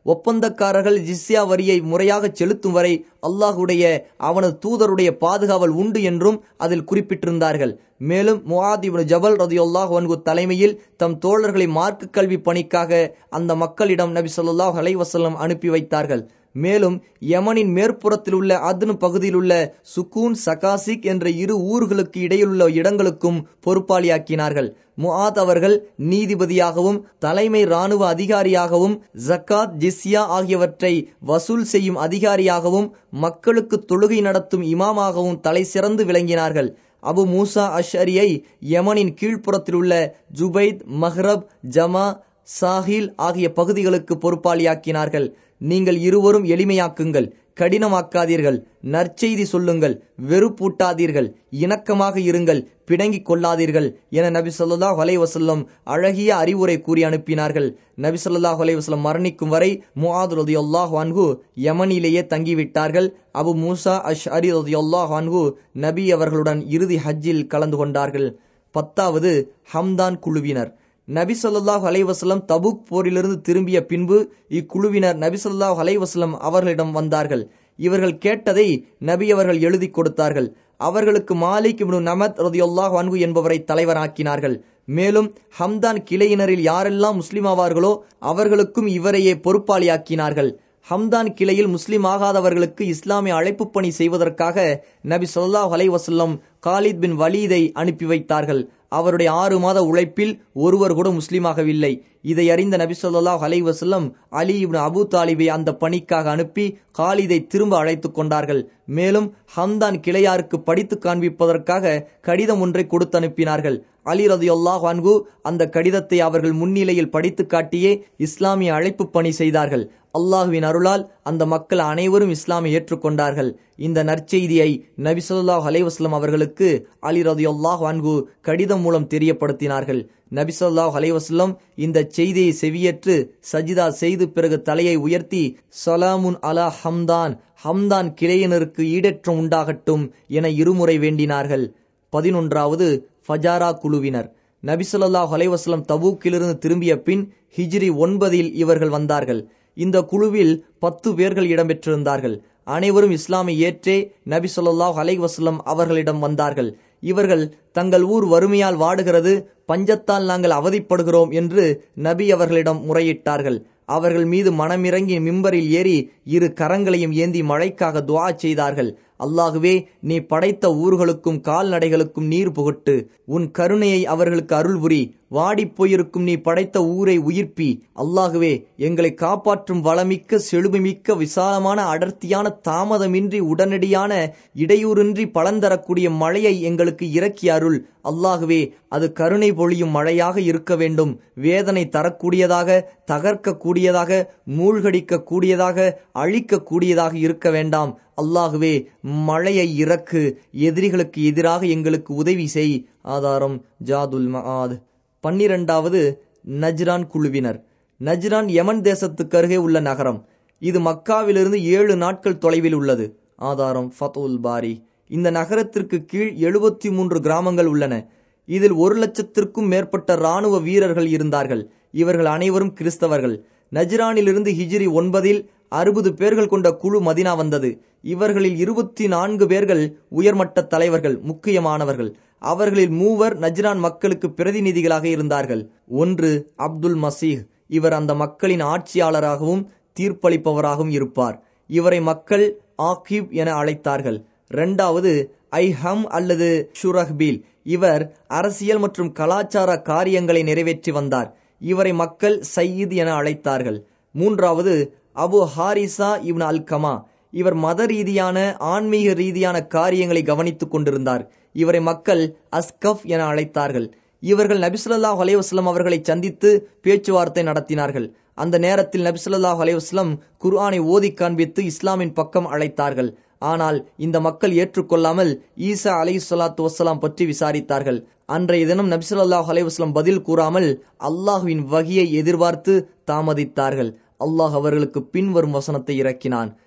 A: ஒப்பந்தக்காரர்கள் ஜிஸ்யா வரியை முறையாக செலுத்தும் வரை அல்லாஹுடைய அவனது தூதருடைய பாதுகாவல் உண்டு என்றும் அதில் குறிப்பிட்டிருந்தார்கள் மேலும் முவாதிபு ஜபல் ரதியுல்லாஹ் வன்கு தலைமையில் தம் தோழர்களை மார்க்க கல்வி பணிக்காக அந்த மக்களிடம் நபி சொல்லாஹ் அலைவசல்லம் அனுப்பி வைத்தார்கள் மேலும் யமனின் மேற்புறத்தில் உள்ள அத்னு பகுதியில் உள்ள சுக்கூன் சகாசிக் என்ற இரு ஊர்களுக்கு இடையிலுள்ள இடங்களுக்கும் பொறுப்பாளியாக்கினார்கள் முஆத் அவர்கள் நீதிபதியாகவும் தலைமை ராணுவ அதிகாரியாகவும் ஜக்காத் ஜிஸ்யா ஆகியவற்றை வசூல் செய்யும் அதிகாரியாகவும் மக்களுக்கு தொழுகை நடத்தும் இமாமாகவும் தலை சிறந்து விளங்கினார்கள் அபு மூசா அஷ்அரியை யமனின் கீழ்ப்புறத்தில் உள்ள ஜுபைத் மஹ்ரப் ஜமா சாஹில் ஆகிய பகுதிகளுக்கு பொறுப்பாளியாக்கினார்கள் நீங்கள் இருவரும் எளிமையாக்குங்கள் கடினமாக்காதீர்கள் நற்செய்தி சொல்லுங்கள் வெறுப்பூட்டாதீர்கள் இணக்கமாக இருங்கள் பிணங்கிக் கொள்ளாதீர்கள் என நபி சொல்லாஹ் அலைவசல்லம் அழகிய அறிவுரை கூறி அனுப்பினார்கள் நபி சொல்லாஹ் அலைவசல்லம் மரணிக்கும் வரை முஆது ரதியுல்லாஹ் அன்ஹு யமனிலேயே தங்கிவிட்டார்கள் அபு மூசா அஷ் அரி ரதியுல்லாஹ் அன்ஹு நபி அவர்களுடன் இறுதி ஹஜ்ஜில் கலந்து கொண்டார்கள் பத்தாவது ஹம்தான் குழுவினர் நபி சொல்லாஹ் அலைவாஸ்லம் தபுக் போரிலிருந்து திரும்பிய பின்பு இக்குழுவினர் நபி சொல்லாஹ் அலைவாஸ்லம் அவர்களிடம் வந்தார்கள் இவர்கள் கேட்டதை நபி அவர்கள் எழுதி கொடுத்தார்கள் அவர்களுக்கு மாலிக் இப்னு நமத் ரதியுல்லாஹ் அன்கு என்பவரை தலைவராக்கினார்கள் மேலும் ஹம்தான் கிளையினரில் யாரெல்லாம் முஸ்லிம் ஆவார்களோ அவர்களுக்கும் இவரையே பொறுப்பாளியாக்கினார்கள் ஹம்தான் கிளையில் முஸ்லிம் ஆகாதவர்களுக்கு இஸ்லாமிய அழைப்பு பணி செய்வதற்காக நபி சொல்லாஹ் அலைவசல்லம் காலித் பின் வலீதை அனுப்பி வைத்தார்கள் அவருடைய ஆறு மாத உழைப்பில் ஒருவர் கூட முஸ்லீமாகவில்லை இதை அறிந்த நபி சொல்லாஹ் அலைவசல்லம் அலி இப்னு அபு தாலிபை அந்த பணிக்காக அனுப்பி காலிதை திரும்ப அழைத்து கொண்டார்கள் மேலும் ஹம்தான் கிளையாருக்கு படித்து காண்பிப்பதற்காக கடிதம் ஒன்றை கொடுத்து அனுப்பினார்கள் அலி ரதியுல்லாஹ் அன்கு அந்த கடிதத்தை அவர்கள் முன்னிலையில் படித்து காட்டியே இஸ்லாமிய அழைப்பு பணி செய்தார்கள் அல்லாஹுவின் அருளால் அந்த மக்கள் அனைவரும் இஸ்லாமை ஏற்றுக்கொண்டார்கள் இந்த நற்செய்தியை நபி சொல்லாஹ் அலைவாஸ்லம் அவர்களுக்கு அலி ரதியுல்லாஹ் அன்கு கடிதம் மூலம் தெரியப்படுத்தினார்கள் நபி சொல்லாஹ் அலைவாஸ்லம் இந்த செய்தியை செவியேற்று சஜிதா செய்து பிறகு தலையை உயர்த்தி சலாமுன் அலா ஹம்தான் ஹம்தான் கிளையினருக்கு ஈடேற்றம் உண்டாகட்டும் என இருமுறை வேண்டினார்கள் பதினொன்றாவது ஃபஜாரா குழுவினர் நபிசுல்லாஹ் அலைவாஸ்லம் தபூக்கிலிருந்து திரும்பிய பின் ஹிஜ்ரி ஒன்பதில் இவர்கள் வந்தார்கள் இந்த குழுவில் பத்து பேர்கள் இடம்பெற்றிருந்தார்கள் அனைவரும் இஸ்லாமை ஏற்றே நபி சொல்லாஹ் அலைவாஸ்லம் அவர்களிடம் வந்தார்கள் இவர்கள் தங்கள் ஊர் வறுமையால் வாடுகிறது பஞ்சத்தால் நாங்கள் அவதிப்படுகிறோம் என்று நபி அவர்களிடம் முறையிட்டார்கள் அவர்கள் மீது மனமிறங்கி மிம்பரில் ஏறி இரு கரங்களையும் ஏந்தி மழைக்காக துவா செய்தார்கள் அல்லாகுவே நீ படைத்த ஊர்களுக்கும் கால்நடைகளுக்கும் நீர் புகட்டு உன் கருணையை அவர்களுக்கு அருள் புரி வாடிப் போயிருக்கும் நீ படைத்த ஊரை உயிர்ப்பி அல்லாகுவே எங்களை காப்பாற்றும் வளமிக்க செழுமைமிக்க விசாலமான அடர்த்தியான தாமதமின்றி உடனடியான இடையூறின்றி பலந்தரக்கூடிய மழையை எங்களுக்கு இறக்கி அருள் அல்லாகுவே அது கருணை பொழியும் மழையாக இருக்க வேண்டும் வேதனை தரக்கூடியதாக தகர்க்கக்கூடியதாக மூழ்கடிக்க கூடியதாக அழிக்க கூடியதாக இருக்க வேண்டாம் அல்லாகுவே மழையை இறக்கு எதிரிகளுக்கு எதிராக எங்களுக்கு உதவி செய் ஆதாரம் ஜாதுல் மஆத் பன்னிரண்டாவது நஜ்ரான் குழுவினர் நஜ்ரான் யமன் தேசத்துக்கு அருகே உள்ள நகரம் இது மக்காவிலிருந்து ஏழு நாட்கள் தொலைவில் உள்ளது ஆதாரம் ஃபத்துல் பாரி இந்த நகரத்திற்கு கீழ் எழுபத்தி மூன்று கிராமங்கள் உள்ளன இதில் ஒரு லட்சத்திற்கும் மேற்பட்ட இராணுவ வீரர்கள் இருந்தார்கள் இவர்கள் அனைவரும் கிறிஸ்தவர்கள் நஜ்ரானிலிருந்து ஹிஜ்ரி ஒன்பதில் அறுபது பேர்கள் கொண்ட குழு மதினா வந்தது இவர்களில் இருபத்தி நான்கு பேர்கள் உயர்மட்ட தலைவர்கள் முக்கியமானவர்கள் அவர்களில் மூவர் நஜ்ரான் மக்களுக்கு பிரதிநிதிகளாக இருந்தார்கள் ஒன்று அப்துல் மசீஹ் இவர் அந்த மக்களின் ஆட்சியாளராகவும் தீர்ப்பளிப்பவராகவும் இருப்பார் இவரை மக்கள் ஆகிப் என அழைத்தார்கள் இரண்டாவது ஐஹம் அல்லது ஷுரஹ்பீல் இவர் அரசியல் மற்றும் கலாச்சார காரியங்களை நிறைவேற்றி வந்தார் இவரை மக்கள் சயீத் என அழைத்தார்கள் மூன்றாவது Abu Haritha ibn al Qama இவர் மத ரீதியான ஆன்மீக ரீதியான காரியங்களை கவனித்துக் கொண்டிருந்தார் இவரை மக்கள் அஸ்கப் என அழைத்தார்கள் இவர்கள் நபிசுல்லாஹ் அலைவாஸ்லம் அவர்களை சந்தித்து பேச்சுவார்த்தை நடத்தினார்கள் அந்த நேரத்தில் நபிசுல்லாஹ் அலைவாஸ்லம் குர்ஆனை ஓதி காண்பித்து இஸ்லாமின் பக்கம் அழைத்தார்கள் ஆனால் இந்த மக்கள் ஏற்றுக்கொள்ளாமல் ஈசா அலை சொல்லாத்து வசலாம் பற்றி விசாரித்தார்கள் அன்றைய தினம் நபிசுல்லாஹ் அலைவாஸ்லம் பதில் கூறாமல் அல்லாஹுவின் வகையை எதிர்பார்த்து தாமதித்தார்கள் அல்லாஹ் அவர்களுக்கு பின்வரும் வசனத்தை இறக்கினான்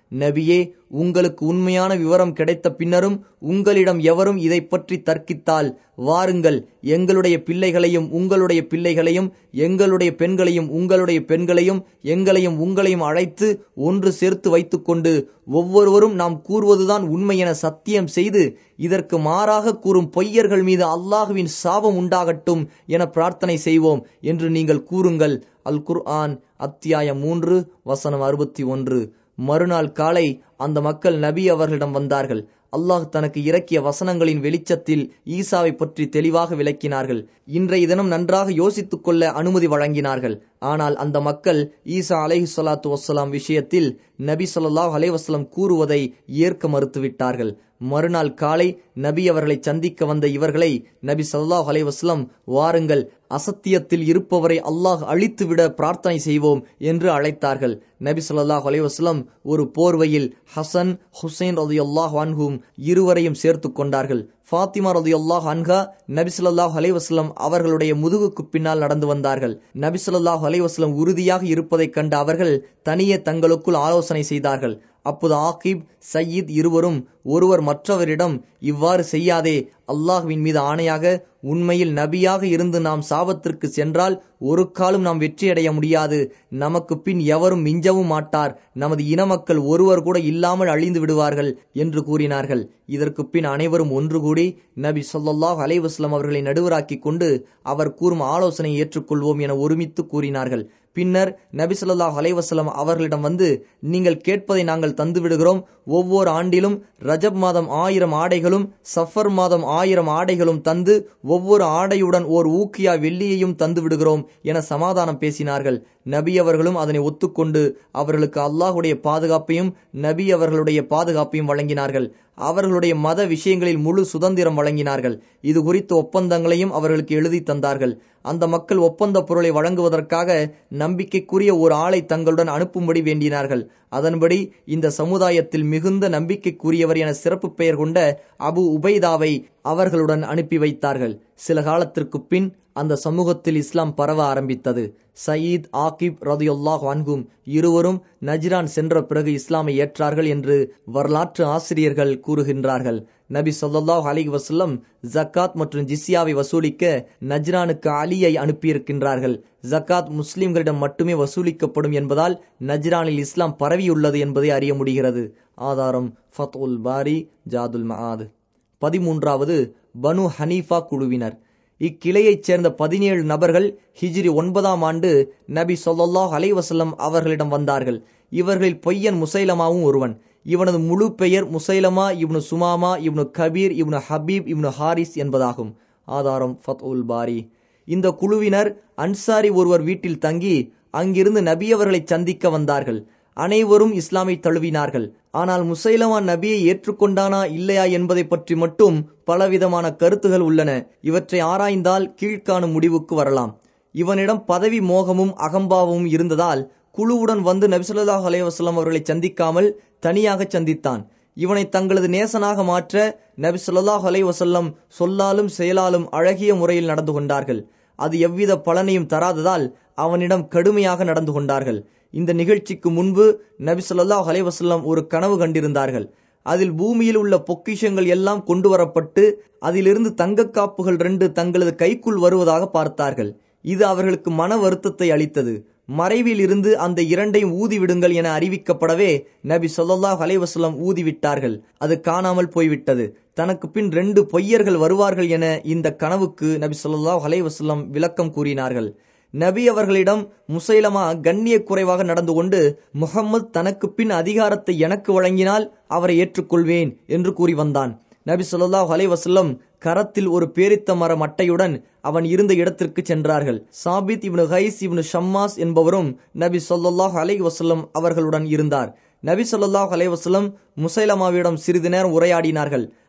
A: நபியே உங்களுக்கு உண்மையான விவரம் கிடைத்த பின்னரும் உங்களிடம் எவரும் இதை பற்றி தர்க்கித்தால் வாருங்கள் எங்களுடைய பிள்ளைகளையும் உங்களுடைய பிள்ளைகளையும் எங்களுடைய பெண்களையும் உங்களுடைய பெண்களையும் எங்களையும் உங்களையும் அழைத்து ஒன்று சேர்த்து வைத்துக்கொண்டு ஒவ்வொருவரும் நாம் கூறுவதுதான் உண்மை என சத்தியம் செய்து இதற்கு மாறாக கூறும் பொய்யர்கள் மீது அல்லாஹுவின் சாபம் உண்டாகட்டும் என பிரார்த்தனை செய்வோம் என்று நீங்கள் கூறுங்கள் அல் குர்ஆன் அத்தியாயம் மூன்று வசனம் அறுபத்தி ஒன்று மறுநாள் காலை அந்த மக்கள் நபி அவர்களிடம் வந்தார்கள் அல்லாஹ் தனக்கு இறக்கிய வசனங்களின் வெளிச்சத்தில் ஈசாவை பற்றி தெளிவாக விளக்கினார்கள் இன்றைய தினம் நன்றாக யோசித்துக் கொள்ள அனுமதி வழங்கினார்கள் ஆனால் அந்த மக்கள் ஈசா அலைஹி சொல்லாத்து வசலாம் விஷயத்தில் நபி சொல்லாஹ் அலைவாஸ்லம் கூறுவதை ஏற்க மறுத்துவிட்டார்கள் மறுநாள் காலை நபி அவர்களை சந்திக்க வந்த இவர்களை நபி சொல்லாஹ் அலைவாஸ்லம் வாருங்கள் அசத்தியத்தில் இருப்பவரை அல்லாஹ் அழித்துவிட பிரார்த்தனை செய்வோம் என்று அழைத்தார்கள் நபி சொல்லாஹ் அலைவாஸ்லம் ஒரு போர்வையில் ஹசன் ஹுசைன் ரதி அல்லாஹ் அன்ஹும் இருவரையும் சேர்த்து கொண்டார்கள் ஃபாத்திமா ரதி அல்லாஹ் அன்ஹா நபி சொல்லாஹ் அலைவாஸ்லம் அவர்களுடைய முதுகுக்கு பின்னால் நடந்து வந்தார்கள் நபி சொல்லாஹ் அலைவாஸ்லம் உறுதியாக இருப்பதைக் கண்ட அவர்கள் தனியே தங்களுக்குள் ஆலோசனை செய்தார்கள் அப்போது ஆகிப் சயீத் இருவரும் ஒருவர் மற்றவரிடம் இவ்வாறு செய்யாதே அல்லாஹ்வின் மீது ஆணையாக உண்மையில் நபியாக இருந்து நாம் சாபத்திற்கு சென்றால் ஒரு காலம் நாம் வெற்றியடைய முடியாது நமக்கு பின் எவரும் மிஞ்சவும் மாட்டார் நமது இன மக்கள் ஒருவர் கூட இல்லாமல் அழிந்து விடுவார்கள் என்று கூறினார்கள் இதற்கு பின் அனைவரும் ஒன்று கூடி நபி சொல்லாஹ் அலைவாஸ்லம் அவர்களை நடுவராக்கி கொண்டு அவர் கூறும் ஆலோசனை ஏற்றுக்கொள்வோம் என ஒருமித்து கூறினார்கள் பின்னர் நபி சொல்லாஹ் அலைவாஸ்லம் அவர்களிடம் வந்து நீங்கள் கேட்பதை நாங்கள் தந்து விடுகிறோம் ஒவ்வொரு ஆண்டிலும் ரஜப் மாதம் ஆயிரம் ஆடைகளும் சஃபர் மாதம் ஆயிரம் ஆடைகளும் தந்து ஒவ்வொரு ஆடையுடன் ஓர் ஊக்கியா வெள்ளியையும் தந்து விடுகிறோம் என சமாதானம் பேசினார்கள் நபி அவர்களும் அதனை ஒத்துக்கொண்டு அவர்களுக்கு அல்லாஹுடைய பாதுகாப்பையும் நபி அவர்களுடைய பாதுகாப்பையும் வழங்கினார்கள் அவர்களுடைய மத விஷயங்களில் முழு சுதந்திரம் வழங்கினார்கள் இது குறித்த ஒப்பந்தங்களையும் அவர்களுக்கு எழுதி தந்தார்கள் அந்த மக்கள் ஒப்பந்த பொருளை வழங்குவதற்காக நம்பிக்கைக்குரிய ஒரு ஆளை தங்களுடன் அனுப்பும்படி வேண்டினார்கள் அதன்படி இந்த சமுதாயத்தில் மிகுந்த நம்பிக்கைக்குரியவர் என சிறப்பு பெயர் கொண்ட அபு உபைதாவை அவர்களுடன் அனுப்பி வைத்தார்கள் சில காலத்திற்கு பின் அந்த சமூகத்தில் இஸ்லாம் பரவ ஆரம்பித்தது சயீத் ஆகிப் ரதியுல்லாஹ் வான்கும் இருவரும் நஜ்ரான் சென்ற பிறகு இஸ்லாமை ஏற்றார்கள் என்று வரலாற்று ஆசிரியர்கள் கூறுகின்றார்கள் நபி சொல்லாஹ் அலி வசல்லம் ஜக்காத் மற்றும் ஜிஸ்யாவை வசூலிக்க நஜ்ரானுக்கு அலியை அனுப்பியிருக்கின்றார்கள் ஜக்காத் முஸ்லிம்களிடம் மட்டுமே வசூலிக்கப்படும் என்பதால் நஜ்ரானில் இஸ்லாம் பரவியுள்ளது என்பதை அறிய முடிகிறது ஆதாரம் ஃபத் உல் பாரி ஜாதுல் மஆத் பதிமூன்றாவது பனு ஹனீஃபா குழுவினர் இக்கிளையைச் சேர்ந்த பதினேழு நபர்கள் ஹிஜ்ரி ஒன்பதாம் ஆண்டு நபி சொல்லாஹ் அலைவசல்லம் அவர்களிடம் வந்தார்கள் இவர்களில் பொய்யன் முசைலமாவும் ஒருவன் இவனது முழு பெயர் Musaylimah ibn Thumama ibn Kabir ibn Habib ibn Harith என்பதாகும் ஆதாரம் ஃபத் உல் பாரி இந்த குழுவினர் அன்சாரி ஒருவர் வீட்டில் தங்கி அங்கிருந்து நபி அவர்களை சந்திக்க வந்தார்கள் அனைவரும் இஸ்லாமை தழுவினார்கள் ஆனால் முசைலமா நபியை ஏற்றுக்கொண்டானா இல்லையா என்பதை பற்றி மட்டும் பலவிதமான கருத்துகள் உள்ளன இவற்றை ஆராய்ந்தால் கீழ்காணும் முடிவுக்கு வரலாம் இவனிடம் பதவி மோகமும் அகம்பாவமும் இருந்ததால் குழுவுடன் வந்து நபிசுல்லாஹ் அலைவாஸ்லாம் அவர்களை சந்திக்காமல் தனியாக சந்தித்தான் இவனை தங்களது நேசனாக மாற்ற நபி சொல்லாஹ் அலைவசல்லம் சொல்லாலும் செயலாலும் அழகிய முறையில் நடந்து கொண்டார்கள் அது எவ்வித பலனையும் தராததால் அவனிடம் கடுமையாக நடந்து கொண்டார்கள் இந்த நிகழ்ச்சிக்கு முன்பு நபி சொல்லாஹ் அலைவசல்லம் ஒரு கனவு கண்டிருந்தார்கள் அதில் பூமியில் உள்ள பொக்கிஷங்கள் எல்லாம் கொண்டு வரப்பட்டு அதிலிருந்து தங்க காப்புகள் ரெண்டு தங்களது கைக்குள் வருவதாக பார்த்தார்கள் இது அவர்களுக்கு மன வருத்தத்தை அளித்தது மறைவில் இருந்து அந்த இரண்டையும் ஊதிவிடுங்கள் என அறிவிக்கப்படவே நபி சொல்லாஹ் அலைவசல்லம் ஊதிவிட்டார்கள் அது காணாமல் போய்விட்டது தனக்கு பின் ரெண்டு பொய்யர்கள் வருவார்கள் என இந்த கனவுக்கு நபி சொல்லாஹ் அலைவசல்லம் விளக்கம் கூறினார்கள் நபி அவர்களிடம் முசைலமா கண்ணிய குறைவாக நடந்து கொண்டு முகம்மது தனக்கு பின் அதிகாரத்தை எனக்கு வழங்கினால் அவரை ஏற்றுக்கொள்வேன் என்று கூறி வந்தான் நபி சொல்லாஹ் அலைவசல்லம் கரத்தில் ஒரு பேரித்த மர மட்டையுடன் அவன் இருந்த இடத்திற்கு சென்றார்கள் சாபித் இப்னு ஹைஸ் இப்னு ஷம்மாஸ் என்பவரும் நபி சொல்லாஹ் அலை வசல்லம் அவர்களுடன் இருந்தார் நபி சொல்லாஹ் அலை வசல்லம் முசைலமாவிடம் சிறிது நேரம் உரையாடினார்கள்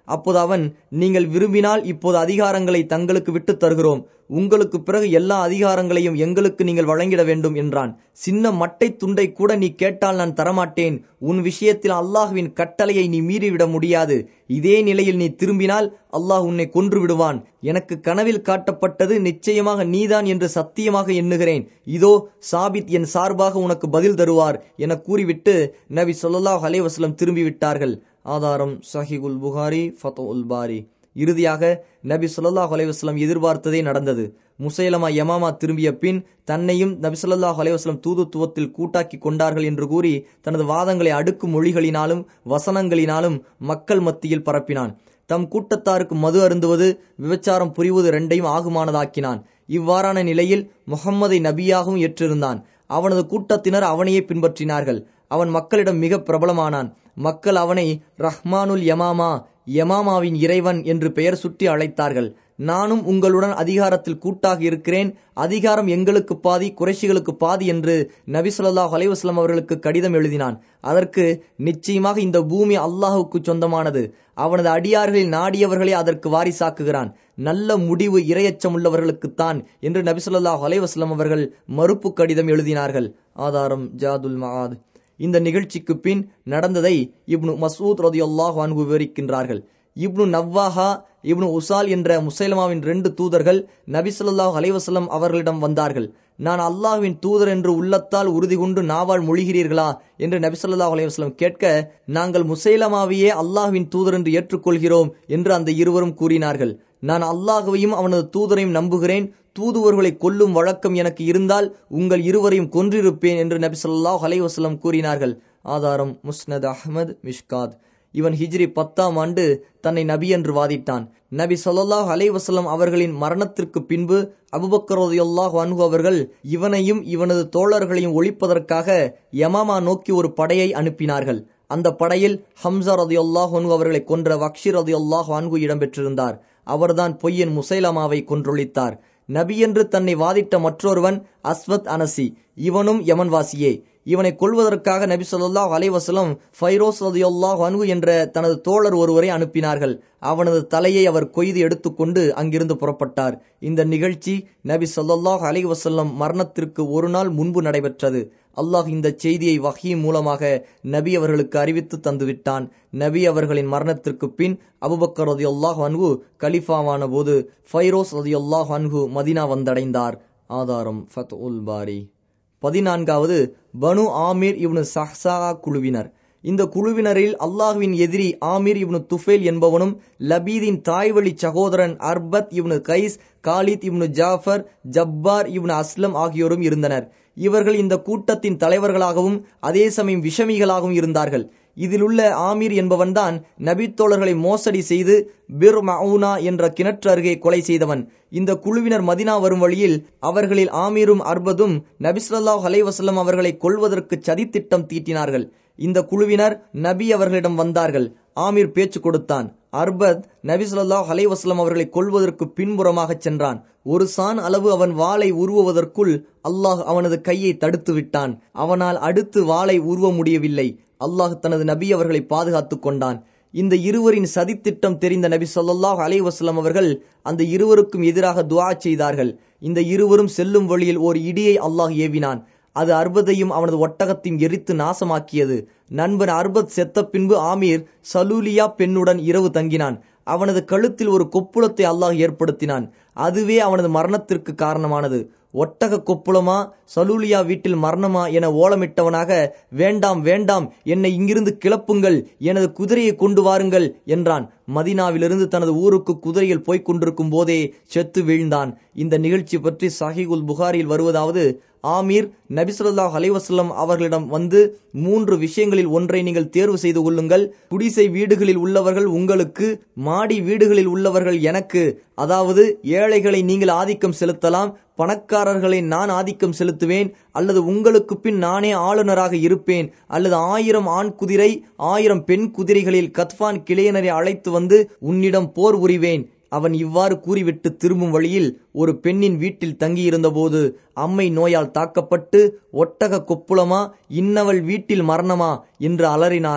A: அப்போது அவன் நீங்கள் விரும்பினால் இப்போது அதிகாரங்களை தங்களுக்கு விட்டுத் தருகிறோம் உங்களுக்கு பிறகு எல்லா அதிகாரங்களையும் எங்களுக்கு நீங்கள் வழங்கிட வேண்டும் என்றான் சின்ன மட்டை துண்டை கூட நீ கேட்டால் நான் தரமாட்டேன் உன் விஷயத்தில் அல்லாஹுவின் கட்டளையை நீ மீறிவிட முடியாது இதே நிலையில் நீ திரும்பினால் அல்லாஹ் உன்னை கொன்று விடுவான் எனக்கு கனவில் காட்டப்பட்டது நிச்சயமாக நீதான் என்று சத்தியமாக எண்ணுகிறேன் இதோ சாபித் என் சார்பாக உனக்கு பதில் தருவார் என கூறிவிட்டு நபி சொல்லாஹ் அலைவாஸ்லம் திரும்பி விட்டார்கள் ஆதாரம் சஹிகுல் புகாரி ஃபதோ உல் பாரி இறுதியாக நபி சொல்லாஹ் அலைவாஸ்லம் எதிர்பார்த்ததே நடந்தது முசைலமா யமாமா திரும்பிய பின் தன்னையும் நபி சொல்லாஹ் அலைவாஸ்லம் தூதுத்துவத்தில் கூட்டாக்கி கொண்டார்கள் என்று கூறி தனது வாதங்களை அடுக்கு மொழிகளினாலும் வசனங்களினாலும் மக்கள் மத்தியில் பரப்பினான் தம் கூட்டத்தாருக்கு மது அருந்துவது விபச்சாரம் புரிவது ரெண்டையும் ஆகுமானதாக்கினான் இவ்வாறான நிலையில் முகம்மதை நபியாகவும் ஏற்றிருந்தான் அவனது கூட்டத்தினர் அவனையே பின்பற்றினார்கள் அவன் மக்களிடம் மிக பிரபலமானான் மக்கள் அவனை ரஹ்மானுல் யமாமா யமாமாவின் இறைவன் என்று பெயர் சுற்றி அழைத்தார்கள் நானும் உங்களுடன் அதிகாரத்தில் கூட்டாக இருக்கிறேன் அதிகாரம் எங்களுக்கு பாதி குறைஷிகளுக்கு பாதி என்று நபி சொல்லாஹ் அலைவாஸ்லாம் அவர்களுக்கு கடிதம் எழுதினான் அதற்கு நிச்சயமாக இந்த பூமி அல்லாஹுக்கு சொந்தமானது அவனது அடியார்களில் நாடியவர்களே அதற்கு வாரிசாக்குகிறான் நல்ல முடிவு இரையச்சம் உள்ளவர்களுக்குத்தான் என்று நபி சொல்லாஹ் அலைவாஸ்லாம் அவர்கள் மறுப்பு கடிதம் எழுதினார்கள் ஆதாரம் ஜாதுல் மகாத் இந்த நிகழ்ச்சிக்கு பின் நடந்ததை இப்னு மசூத் ரதியுல்லாஹ் வான்கு விவரிக்கின்றார்கள் இப்னு நவ்வாஹா இப்னு உசால் என்ற முசைலமாவின் ரெண்டு தூதர்கள் நபி சொல்லாஹ் அலைவசல்லம் அவர்களிடம் வந்தார்கள் நான் அல்லாஹ்வின் தூதர் என்று உள்ளத்தால் உறுதி கொண்டு நாவால் மொழிகிறீர்களா என்று நபி சொல்லாஹ் அலைவாஸ்லம் கேட்க நாங்கள் முசைலமாவையே அல்லாஹ்வின் தூதர் என்று ஏற்றுக்கொள்கிறோம் என்று அந்த இருவரும் கூறினார்கள் நான் அல்லாஹுவையும் அவனது தூதரையும் நம்புகிறேன் தூதுவர்களை கொல்லும் வழக்கம் எனக்கு இருந்தால் உங்கள் இருவரையும் கொன்றிருப்பேன் என்று நபி சொல்லாஹ் அலைவாஸ்லம் கூறினார்கள் ஆதாரம் முஸ்னத் அஹமது மிஷ்காத் இவன் ஹிஜ்ரி பத்தாம் ஆண்டு தன்னை நபி என்று வாதிட்டான் நபி சொல்லாஹ் அலைவசல்லம் அவர்களின் மரணத்திற்கு பின்பு அபுபக்கரோதையொல்லாஹ் அன்ஹு அவர்கள் இவனையும் இவனது தோழர்களையும் ஒழிப்பதற்காக யமாமா நோக்கி ஒரு படையை அனுப்பினார்கள் அந்த படையில் ஹம்சா ரதியுல்லாஹ் அன்ஹு அவர்களை கொன்ற வக்ஷி ரதியுல்லாஹ் அன்ஹு இடம்பெற்றிருந்தார் அவர்தான் பொய்யன் முசைலமாவை கொன்றொழித்தார் நபி என்று தன்னை வாதிட்ட மற்றொருவன் அஸ்வத் அனசி இவனும் யமன்வாசியே இவனை கொள்வதற்காக நபி சொல்லாஹ் அலைவசலம் ஃபைரோஸ் ரதியுல்லாஹ் அன்ஹு என்ற தனது தோழர் ஒருவரை அனுப்பினார்கள் அவனது தலையை அவர் கொய்து எடுத்துக்கொண்டு அங்கிருந்து புறப்பட்டார் இந்த நிகழ்ச்சி நபி சொல்லாஹ் அலைவசல்லம் மரணத்திற்கு ஒரு நாள் முன்பு நடைபெற்றது அல்லாஹ் இந்த செய்தியை வகி மூலமாக நபி அவர்களுக்கு அறிவித்து தந்துவிட்டான் நபி அவர்களின் மரணத்திற்கு பின் அபுபக்கர் ரதியுல்லாஹ் அன்ஹு கலிஃபாவான போது ஃபைரோஸ் ரதியுல்லாஹ் அன்ஹு மதினா வந்தடைந்தார் ஆதாரம் ஃபத் உல் பாரி பதினான்காவது பனு ஆமீர் இப்னு சஹ்சா குழுவினர் இந்த குழுவினரில் அல்லாஹுவின் எதிரி ஆமீர் இப்னு துஃபேல் என்பவனும் லபீதின் தாய்வழி சகோதரன் Arbad ibn Qais Khalid ibn Jafar Jabbar ibn Aslam ஆகியோரும் இருந்தனர் இவர்கள் இந்த கூட்டத்தின் தலைவர்களாகவும் அதே சமயம் விஷமிகளாகவும் இருந்தார்கள் இதில் உள்ள ஆமீர் என்பவன்தான் நபித்தோழர்களை மோசடி செய்து பிர் மவுனா என்ற கிணற்று அருகே கொலை செய்தவன் இந்த குழுவினர் மதினா வரும் வழியில் அவர்களில் ஆமீரும் அர்பதும் நபிஸ்வல்லாஹ் அலைவசல்லம் அவர்களை கொள்வதற்கு சதித்திட்டம் தீட்டினார்கள் இந்த குழுவினர் நபி அவர்களிடம் வந்தார்கள் ஆமீர் பேச்சு கொடுத்தான் அர்பத் நபி சொல்லாஹ் அலைவாஸ்லாம் அவர்களை கொள்வதற்கு பின்புறமாக சென்றான் ஒரு சான் அளவு அவன் வாளை உருவுவதற்குள் அல்லாஹ் அவனது கையை தடுத்து விட்டான் அவனால் அடுத்து வாளை உருவ முடியவில்லை அல்லாஹ் தனது நபி அவர்களை பாதுகாத்துக் கொண்டான் இந்த இருவரின் சதித்திட்டம் தெரிந்த நபி சொல்லாஹ் அலைவாஸ்லாம் அவர்கள் அந்த இருவருக்கும் எதிராக துவா செய்தார்கள் இந்த இருவரும் செல்லும் வழியில் ஓர் இடியை அல்லாஹ் ஏவினான் அது அர்பதையும் அவனது ஒட்டகத்தையும் எரித்து நாசமாக்கியது நண்பன் அர்பத் செத்த பின்பு ஆமீர் சலூலியா பெண்ணுடன் இரவு தங்கினான் அவனது கழுத்தில் ஒரு கொப்புளத்தை அல்லாஹ் ஏற்படுத்தினான் அதுவே அவனது மரணத்திற்கு காரணமானது ஒட்டக கொப்புளமா சலூலியா வீட்டில் மரணமா என ஓலமிட்டவனாக வேண்டாம் வேண்டாம் என்னை இங்கிருந்து கிளப்புங்கள் எனது குதிரையை கொண்டு வாருங்கள் என்றான் மதினாவிலிருந்து தனது ஊருக்கு குதிரையில் போய்க் கொண்டிருக்கும் போதே செத்து வீழ்ந்தான் இந்த நிகழ்ச்சி பற்றி சஹிகுல் புகாரில் வருவதாவது ஆமீர் நபிசுல்லாஹ் அலைவாஸ்லம் அவர்களிடம் வந்து மூன்று விஷயங்களில் ஒன்றை நீங்கள் தேர்வு செய்து கொள்ளுங்கள் குடிசை வீடுகளில் உள்ளவர்கள் உங்களுக்கு மாடி வீடுகளில் உள்ளவர்கள் எனக்கு அதாவது ஏழைகளை நீங்கள் ஆதிக்கம் செலுத்தலாம் பணக்காரர்களை நான் ஆதிக்கம் செலுத்துவேன் அல்லது உங்களுக்கு பின் நானே ஆளுநராக இருப்பேன் அல்லது ஆயிரம் ஆண் குதிரை ஆயிரம் பெண் குதிரைகளில் கத்பான் கிளையனரை அழைத்து வந்து உன்னிடம் போர் புரிவேன் அவன் இவ்வாறு கூறிவிட்டு திரும்பும் வழியில் ஒரு பெண்ணின் வீட்டில் தங்கியிருந்தபோது அம்மை நோயால் தாக்கப்பட்டு ஒட்டக கொப்புளமா இன்னவள் வீட்டில் மரணமா என்று அலறினான்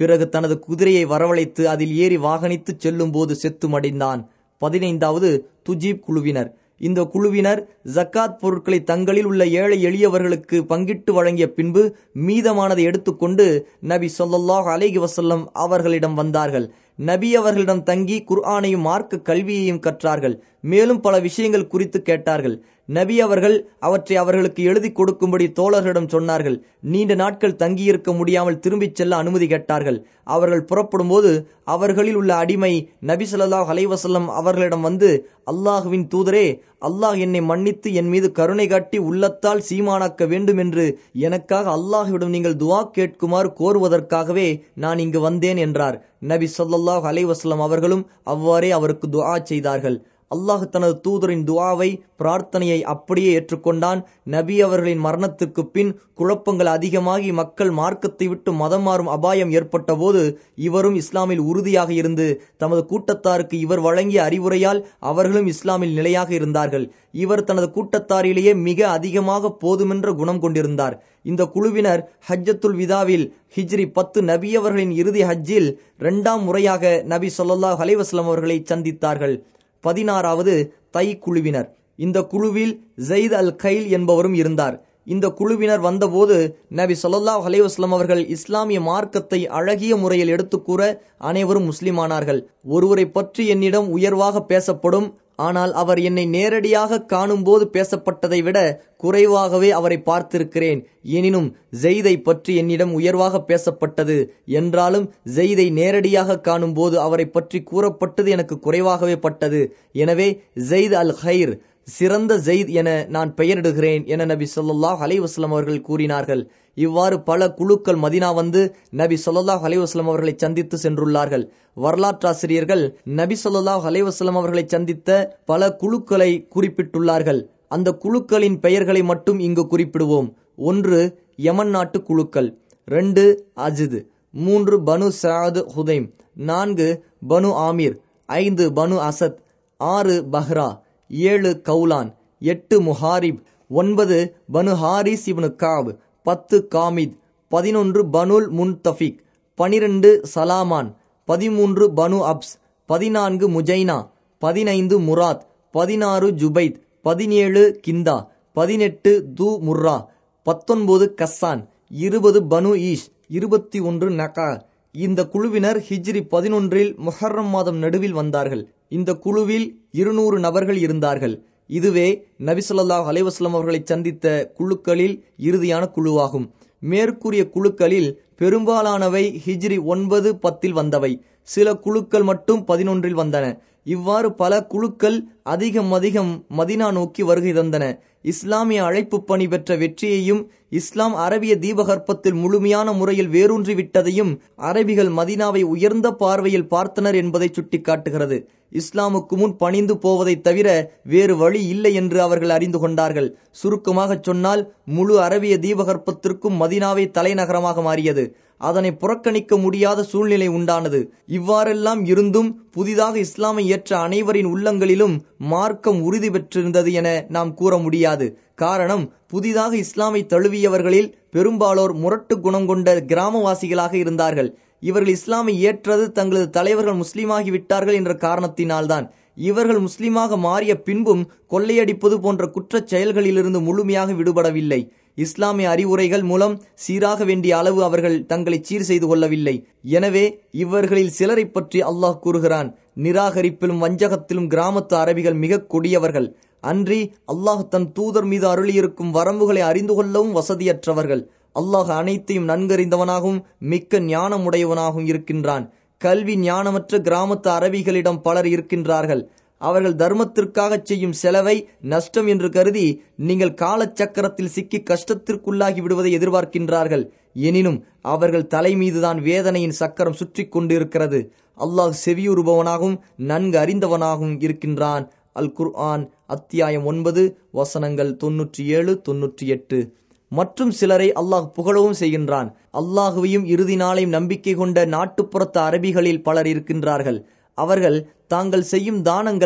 A: பிறகு தனது குதிரையை வரவழைத்து அதில் ஏறி வாகனித்து செல்லும் போது செத்து மடிந்தான் பதினைந்தாவது துஜீப் குழுவினர் இந்த குழுவினர் ஜக்காத் பொருட்களை தங்களில் உள்ள ஏழை எளியவர்களுக்கு பங்கிட்டு வழங்கிய பின்பு மீதமானதை எடுத்துக்கொண்டு நபி சொல்லாஹ் அலைஹி வசல்லம் அவர்களிடம் வந்தார்கள் நபி அவர்களிடம் தங்கி குர்ஆனையும் மார்க்க கல்வியையும் கற்றார்கள் மேலும் பல விஷயங்கள் குறித்து கேட்டார்கள் நபி அவர்கள் அவற்றை அவர்களுக்கு எழுதி கொடுக்கும்படி தோழர்களிடம் சொன்னார்கள் நீண்ட நாட்கள் தங்கியிருக்க முடியாமல் திரும்பிச் செல்ல அனுமதி கேட்டார்கள் அவர்கள் புறப்படும் போது அவர்களில் உள்ள அடிமை நபி சொல்லாஹ் அலைவசல்லம் அவர்களிடம் வந்து அல்லாஹுவின் தூதரே அல்லாஹ் என்னை மன்னித்து என் மீது கருணை காட்டி உள்ளத்தால் சீமானாக்க வேண்டும் என்று எனக்காக அல்லாஹுவிடம் நீங்கள் துவா கேட்குமாறு கோருவதற்காகவே நான் இங்கு வந்தேன் என்றார் நபி சொல்லாஹ் அலைவாஸ்லம் அவர்களும் அவ்வாறே அவருக்கு துவா செய்தார்கள் அல்லாஹ் தனது தூதரின் துவாவை பிரார்த்தனையை அப்படியே ஏற்றுக்கொண்டான் நபி அவர்களின் மரணத்திற்கு பின் குழப்பங்கள் அதிகமாகி மக்கள் மார்க்கத்தை விட்டு மதம் மாறும் அபாயம் ஏற்பட்ட போது இவரும் இஸ்லாமில் உறுதியாக இருந்து தமது கூட்டத்தாருக்கு இவர் வழங்கிய அறிவுரையால் அவர்களும் இஸ்லாமில் நிலையாக இருந்தார்கள் இவர் தனது கூட்டத்தாரிலேயே மிக அதிகமாக போதுமென்ற குணம் கொண்டிருந்தார் இந்த குழுவினர் ஹஜ்ஜத்துல் விதாவில் ஹிஜ்ரி பத்து நபி அவர்களின் இறுதி ஹஜ்ஜில் இரண்டாம் முறையாக நபி சொல்லாஹ் அலைவாஸ்லாம் அவர்களை சந்தித்தார்கள் பதினாறாவது தை குழுவினர் இந்த குழுவில் ஜெயித் அல் கைல் என்பவரும் இருந்தார் இந்த குழுவினர் வந்தபோது நபி சொல்லாஹ் அலைவாஸ்லாம் அவர்கள் இஸ்லாமிய மார்க்கத்தை அழகிய முறையில் எடுத்துக்கூற அனைவரும் முஸ்லிமானார்கள் ஒருவரை பற்றி என்னிடம் உயர்வாக பேசப்படும் ஆனால் அவர் என்னை நேரடியாக காணும்போது பேசப்பட்டதை விட குறைவாகவே அவரை பார்த்திருக்கிறேன் எனினும் ஜெய்தை பற்றி என்னிடம் உயர்வாக பேசப்பட்டது என்றாலும் ஜெய்தை நேரடியாக காணும்போது அவரை பற்றி கூறப்பட்டது எனக்கு குறைவாகவே பட்டது எனவே ஜெயித் அல் ஹைர் சிறந்த ஜெயித் என நான் பெயரிடுகிறேன் என நபி சொல்லாஹ் அலைவாஸ்லாம் அவர்கள் கூறினார்கள் இவ்வாறு பல குழுக்கள் மதினா வந்து நபி சொல்லாஹ் அலைவாஸ்லாம் அவர்களை சந்தித்து சென்றுள்ளார்கள் வரலாற்றாசிரியர்கள் நபி சொல்லாஹ் அலைவாஸ்லாம் அவர்களை சந்தித்த பல குழுக்களை குறிப்பிட்டுள்ளார்கள் அந்த குழுக்களின் பெயர்களை மட்டும் இங்கு குறிப்பிடுவோம் ஒன்று யமன் நாட்டு குழுக்கள் ரெண்டு அஜித் மூன்று பனு சாது ஹுதைம் நான்கு பனு ஆமீர் ஐந்து பனு அசத் ஆறு பஹ்ரா ஏழு கவுலான் எட்டு முஹாரிப் ஒன்பது பனு ஹாரிஸ் இப்னு காப் பத்து காமித் பதினொன்று பனுல் முன்தஃபிக் பனிரெண்டு சலாமான் பதிமூன்று பனு அப்ஸ் பதினான்கு முஜைனா பதினைந்து முராத் பதினாறு ஜுபைத் பதினேழு கிந்தா பதினெட்டு து முர்ரா பத்தொன்பது கஸ்ஸான் இருபது பனு ஈஷ் இருபத்தி ஒன்று நகா இந்த குழுவினர் ஹிஜ்ரி பதினொன்றில் முஹர்ரம் மாதம் நடுவில் வந்தார்கள் இந்த குழுவில் இருநூறு நபர்கள் இருந்தார்கள் இதுவே நபிசல்லாஹ் அலைவாஸ்லாம் அவர்களை சந்தித்த குழுக்களில் இறுதியான குழுவாகும் மேற்கூறிய குழுக்களில் பெரும்பாலானவை ஹிஜ்ரி ஒன்பது பத்தில் வந்தவை சில குழுக்கள் மட்டும் பதினொன்றில் வந்தன இவ்வாறு பல குழுக்கள் அதிகம் அதிகம் மதினா நோக்கி வருகை தந்தன இஸ்லாமிய அழைப்பு பணி பெற்ற வெற்றியையும் இஸ்லாம் அரபிய தீபகற்பத்தில் முழுமையான முறையில் வேரூன்றி விட்டதையும் அரபிகள் மதினாவை உயர்ந்த பார்வையில் பார்த்தனர் என்பதை சுட்டிக்காட்டுகிறது இஸ்லாமுக்கு முன் பணிந்து போவதை தவிர வேறு வழி இல்லை என்று அவர்கள் அறிந்து கொண்டார்கள் சுருக்கமாக சொன்னால் முழு அரபிய தீபகற்பத்திற்கும் மதினாவை தலைநகரமாக மாறியது அதனை புறக்கணிக்க முடியாத சூழ்நிலை உண்டானது இவ்வாறெல்லாம் இருந்தும் புதிதாக இஸ்லாமை ஏற்ற அனைவரின் உள்ளங்களிலும் மார்க்கம் உறுதி பெற்றிருந்தது என நாம் கூற முடியாது காரணம் புதிதாக இஸ்லாமை தழுவியவர்களில் பெரும்பாலோர் முரட்டு குணம் கொண்ட கிராமவாசிகளாக இருந்தார்கள் இவர்கள் இஸ்லாமை ஏற்றது தங்களது தலைவர்கள் முஸ்லீமாகி விட்டார்கள் என்ற காரணத்தினால்தான் இவர்கள் முஸ்லீமாக மாறிய பின்பும் கொள்ளையடிப்பது போன்ற குற்றச் செயல்களிலிருந்து முழுமையாக விடுபடவில்லை இஸ்லாமிய அறிவுரைகள் மூலம் சீராக வேண்டிய அளவு அவர்கள் தங்களை சீர் செய்து கொள்ளவில்லை எனவே இவர்களில் சிலரை பற்றி அல்லாஹ் கூறுகிறான் நிராகரிப்பிலும் வஞ்சகத்திலும் கிராமத்து அரபிகள் மிக கொடியவர்கள் அன்றி அல்லாஹ் தன் தூதர் மீது அருளியிருக்கும் வரம்புகளை அறிந்து கொள்ளவும் வசதியற்றவர்கள் அல்லாஹ் அனைத்தையும் நன்கறிந்தவனாகவும் மிக்க ஞானமுடையவனாகவும் இருக்கின்றான் கல்வி ஞானமற்ற கிராமத்து அரபிகளிடம் பலர் இருக்கின்றார்கள் அவர்கள் தர்மத்திற்காக செய்யும் செலவை நஷ்டம் என்று கருதி நீங்கள் காலச்சக்கரத்தில் சிக்கி கஷ்டத்திற்குள்ளாகி விடுவதை எதிர்பார்க்கின்றார்கள் எனினும் அவர்கள் தலை மீதுதான் வேதனையின் சக்கரம் சுற்றி கொண்டிருக்கிறது அல்லாஹ் செவியுறுபவனாகவும் நன்கு அறிந்தவனாகவும் இருக்கின்றான் அல் குர்ஆன் அத்தியாயம் ஒன்பது வசனங்கள் தொன்னூற்றி ஏழு தொன்னூற்றி எட்டு மற்றும் சிலரை அல்லாஹ் புகழவும் செய்கின்றான் அல்லாஹுவையும் இறுதி நாளையும் நம்பிக்கை கொண்ட நாட்டுப்புறத்து அரபிகளில் பலர் இருக்கின்றார்கள் அவர்கள் தாங்கள் செய்யும் தானங்களை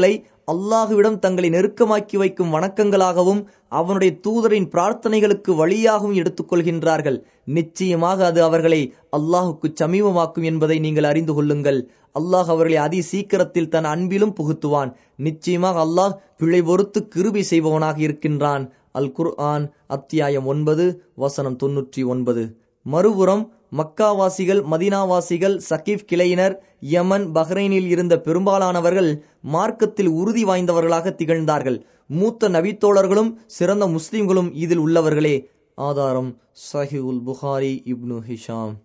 A: அல்லாஹுவிடம் தங்களை நெருக்கமாக்கி வைக்கும் வணக்கங்களாகவும் அவனுடைய தூதரின் பிரார்த்தனைகளுக்கு வழியாகவும் எடுத்துக்கொள்கின்றார்கள் நிச்சயமாக அது அவர்களை அல்லாஹுக்கு சமீபமாக்கும் என்பதை நீங்கள் அறிந்து கொள்ளுங்கள் அல்லாஹ் அவர்களை அதி சீக்கிரத்தில் தன் அன்பிலும் புகுத்துவான் நிச்சயமாக அல்லாஹ் பிழை பொறுத்து கிருபி செய்பவனாக இருக்கின்றான் அல் குர் ஆன் அத்தியாயம் ஒன்பது வசனம் தொன்னூற்றி ஒன்பது மறுபுறம் மக்காவாசிகள் மதினாவாசிகள் சகீப் கிளையினர் யமன் பஹ்ரைனில் இருந்த பெரும்பாலானவர்கள் மார்க்கத்தில் உறுதி வாய்ந்தவர்களாக திகழ்ந்தார்கள் மூத்த நபித்தோழர்களும் சிறந்த முஸ்லிம்களும் இதில் உள்ளவர்களே ஆதாரம் சஹிவுல் புகாரி இப்னு ஹிஷாம்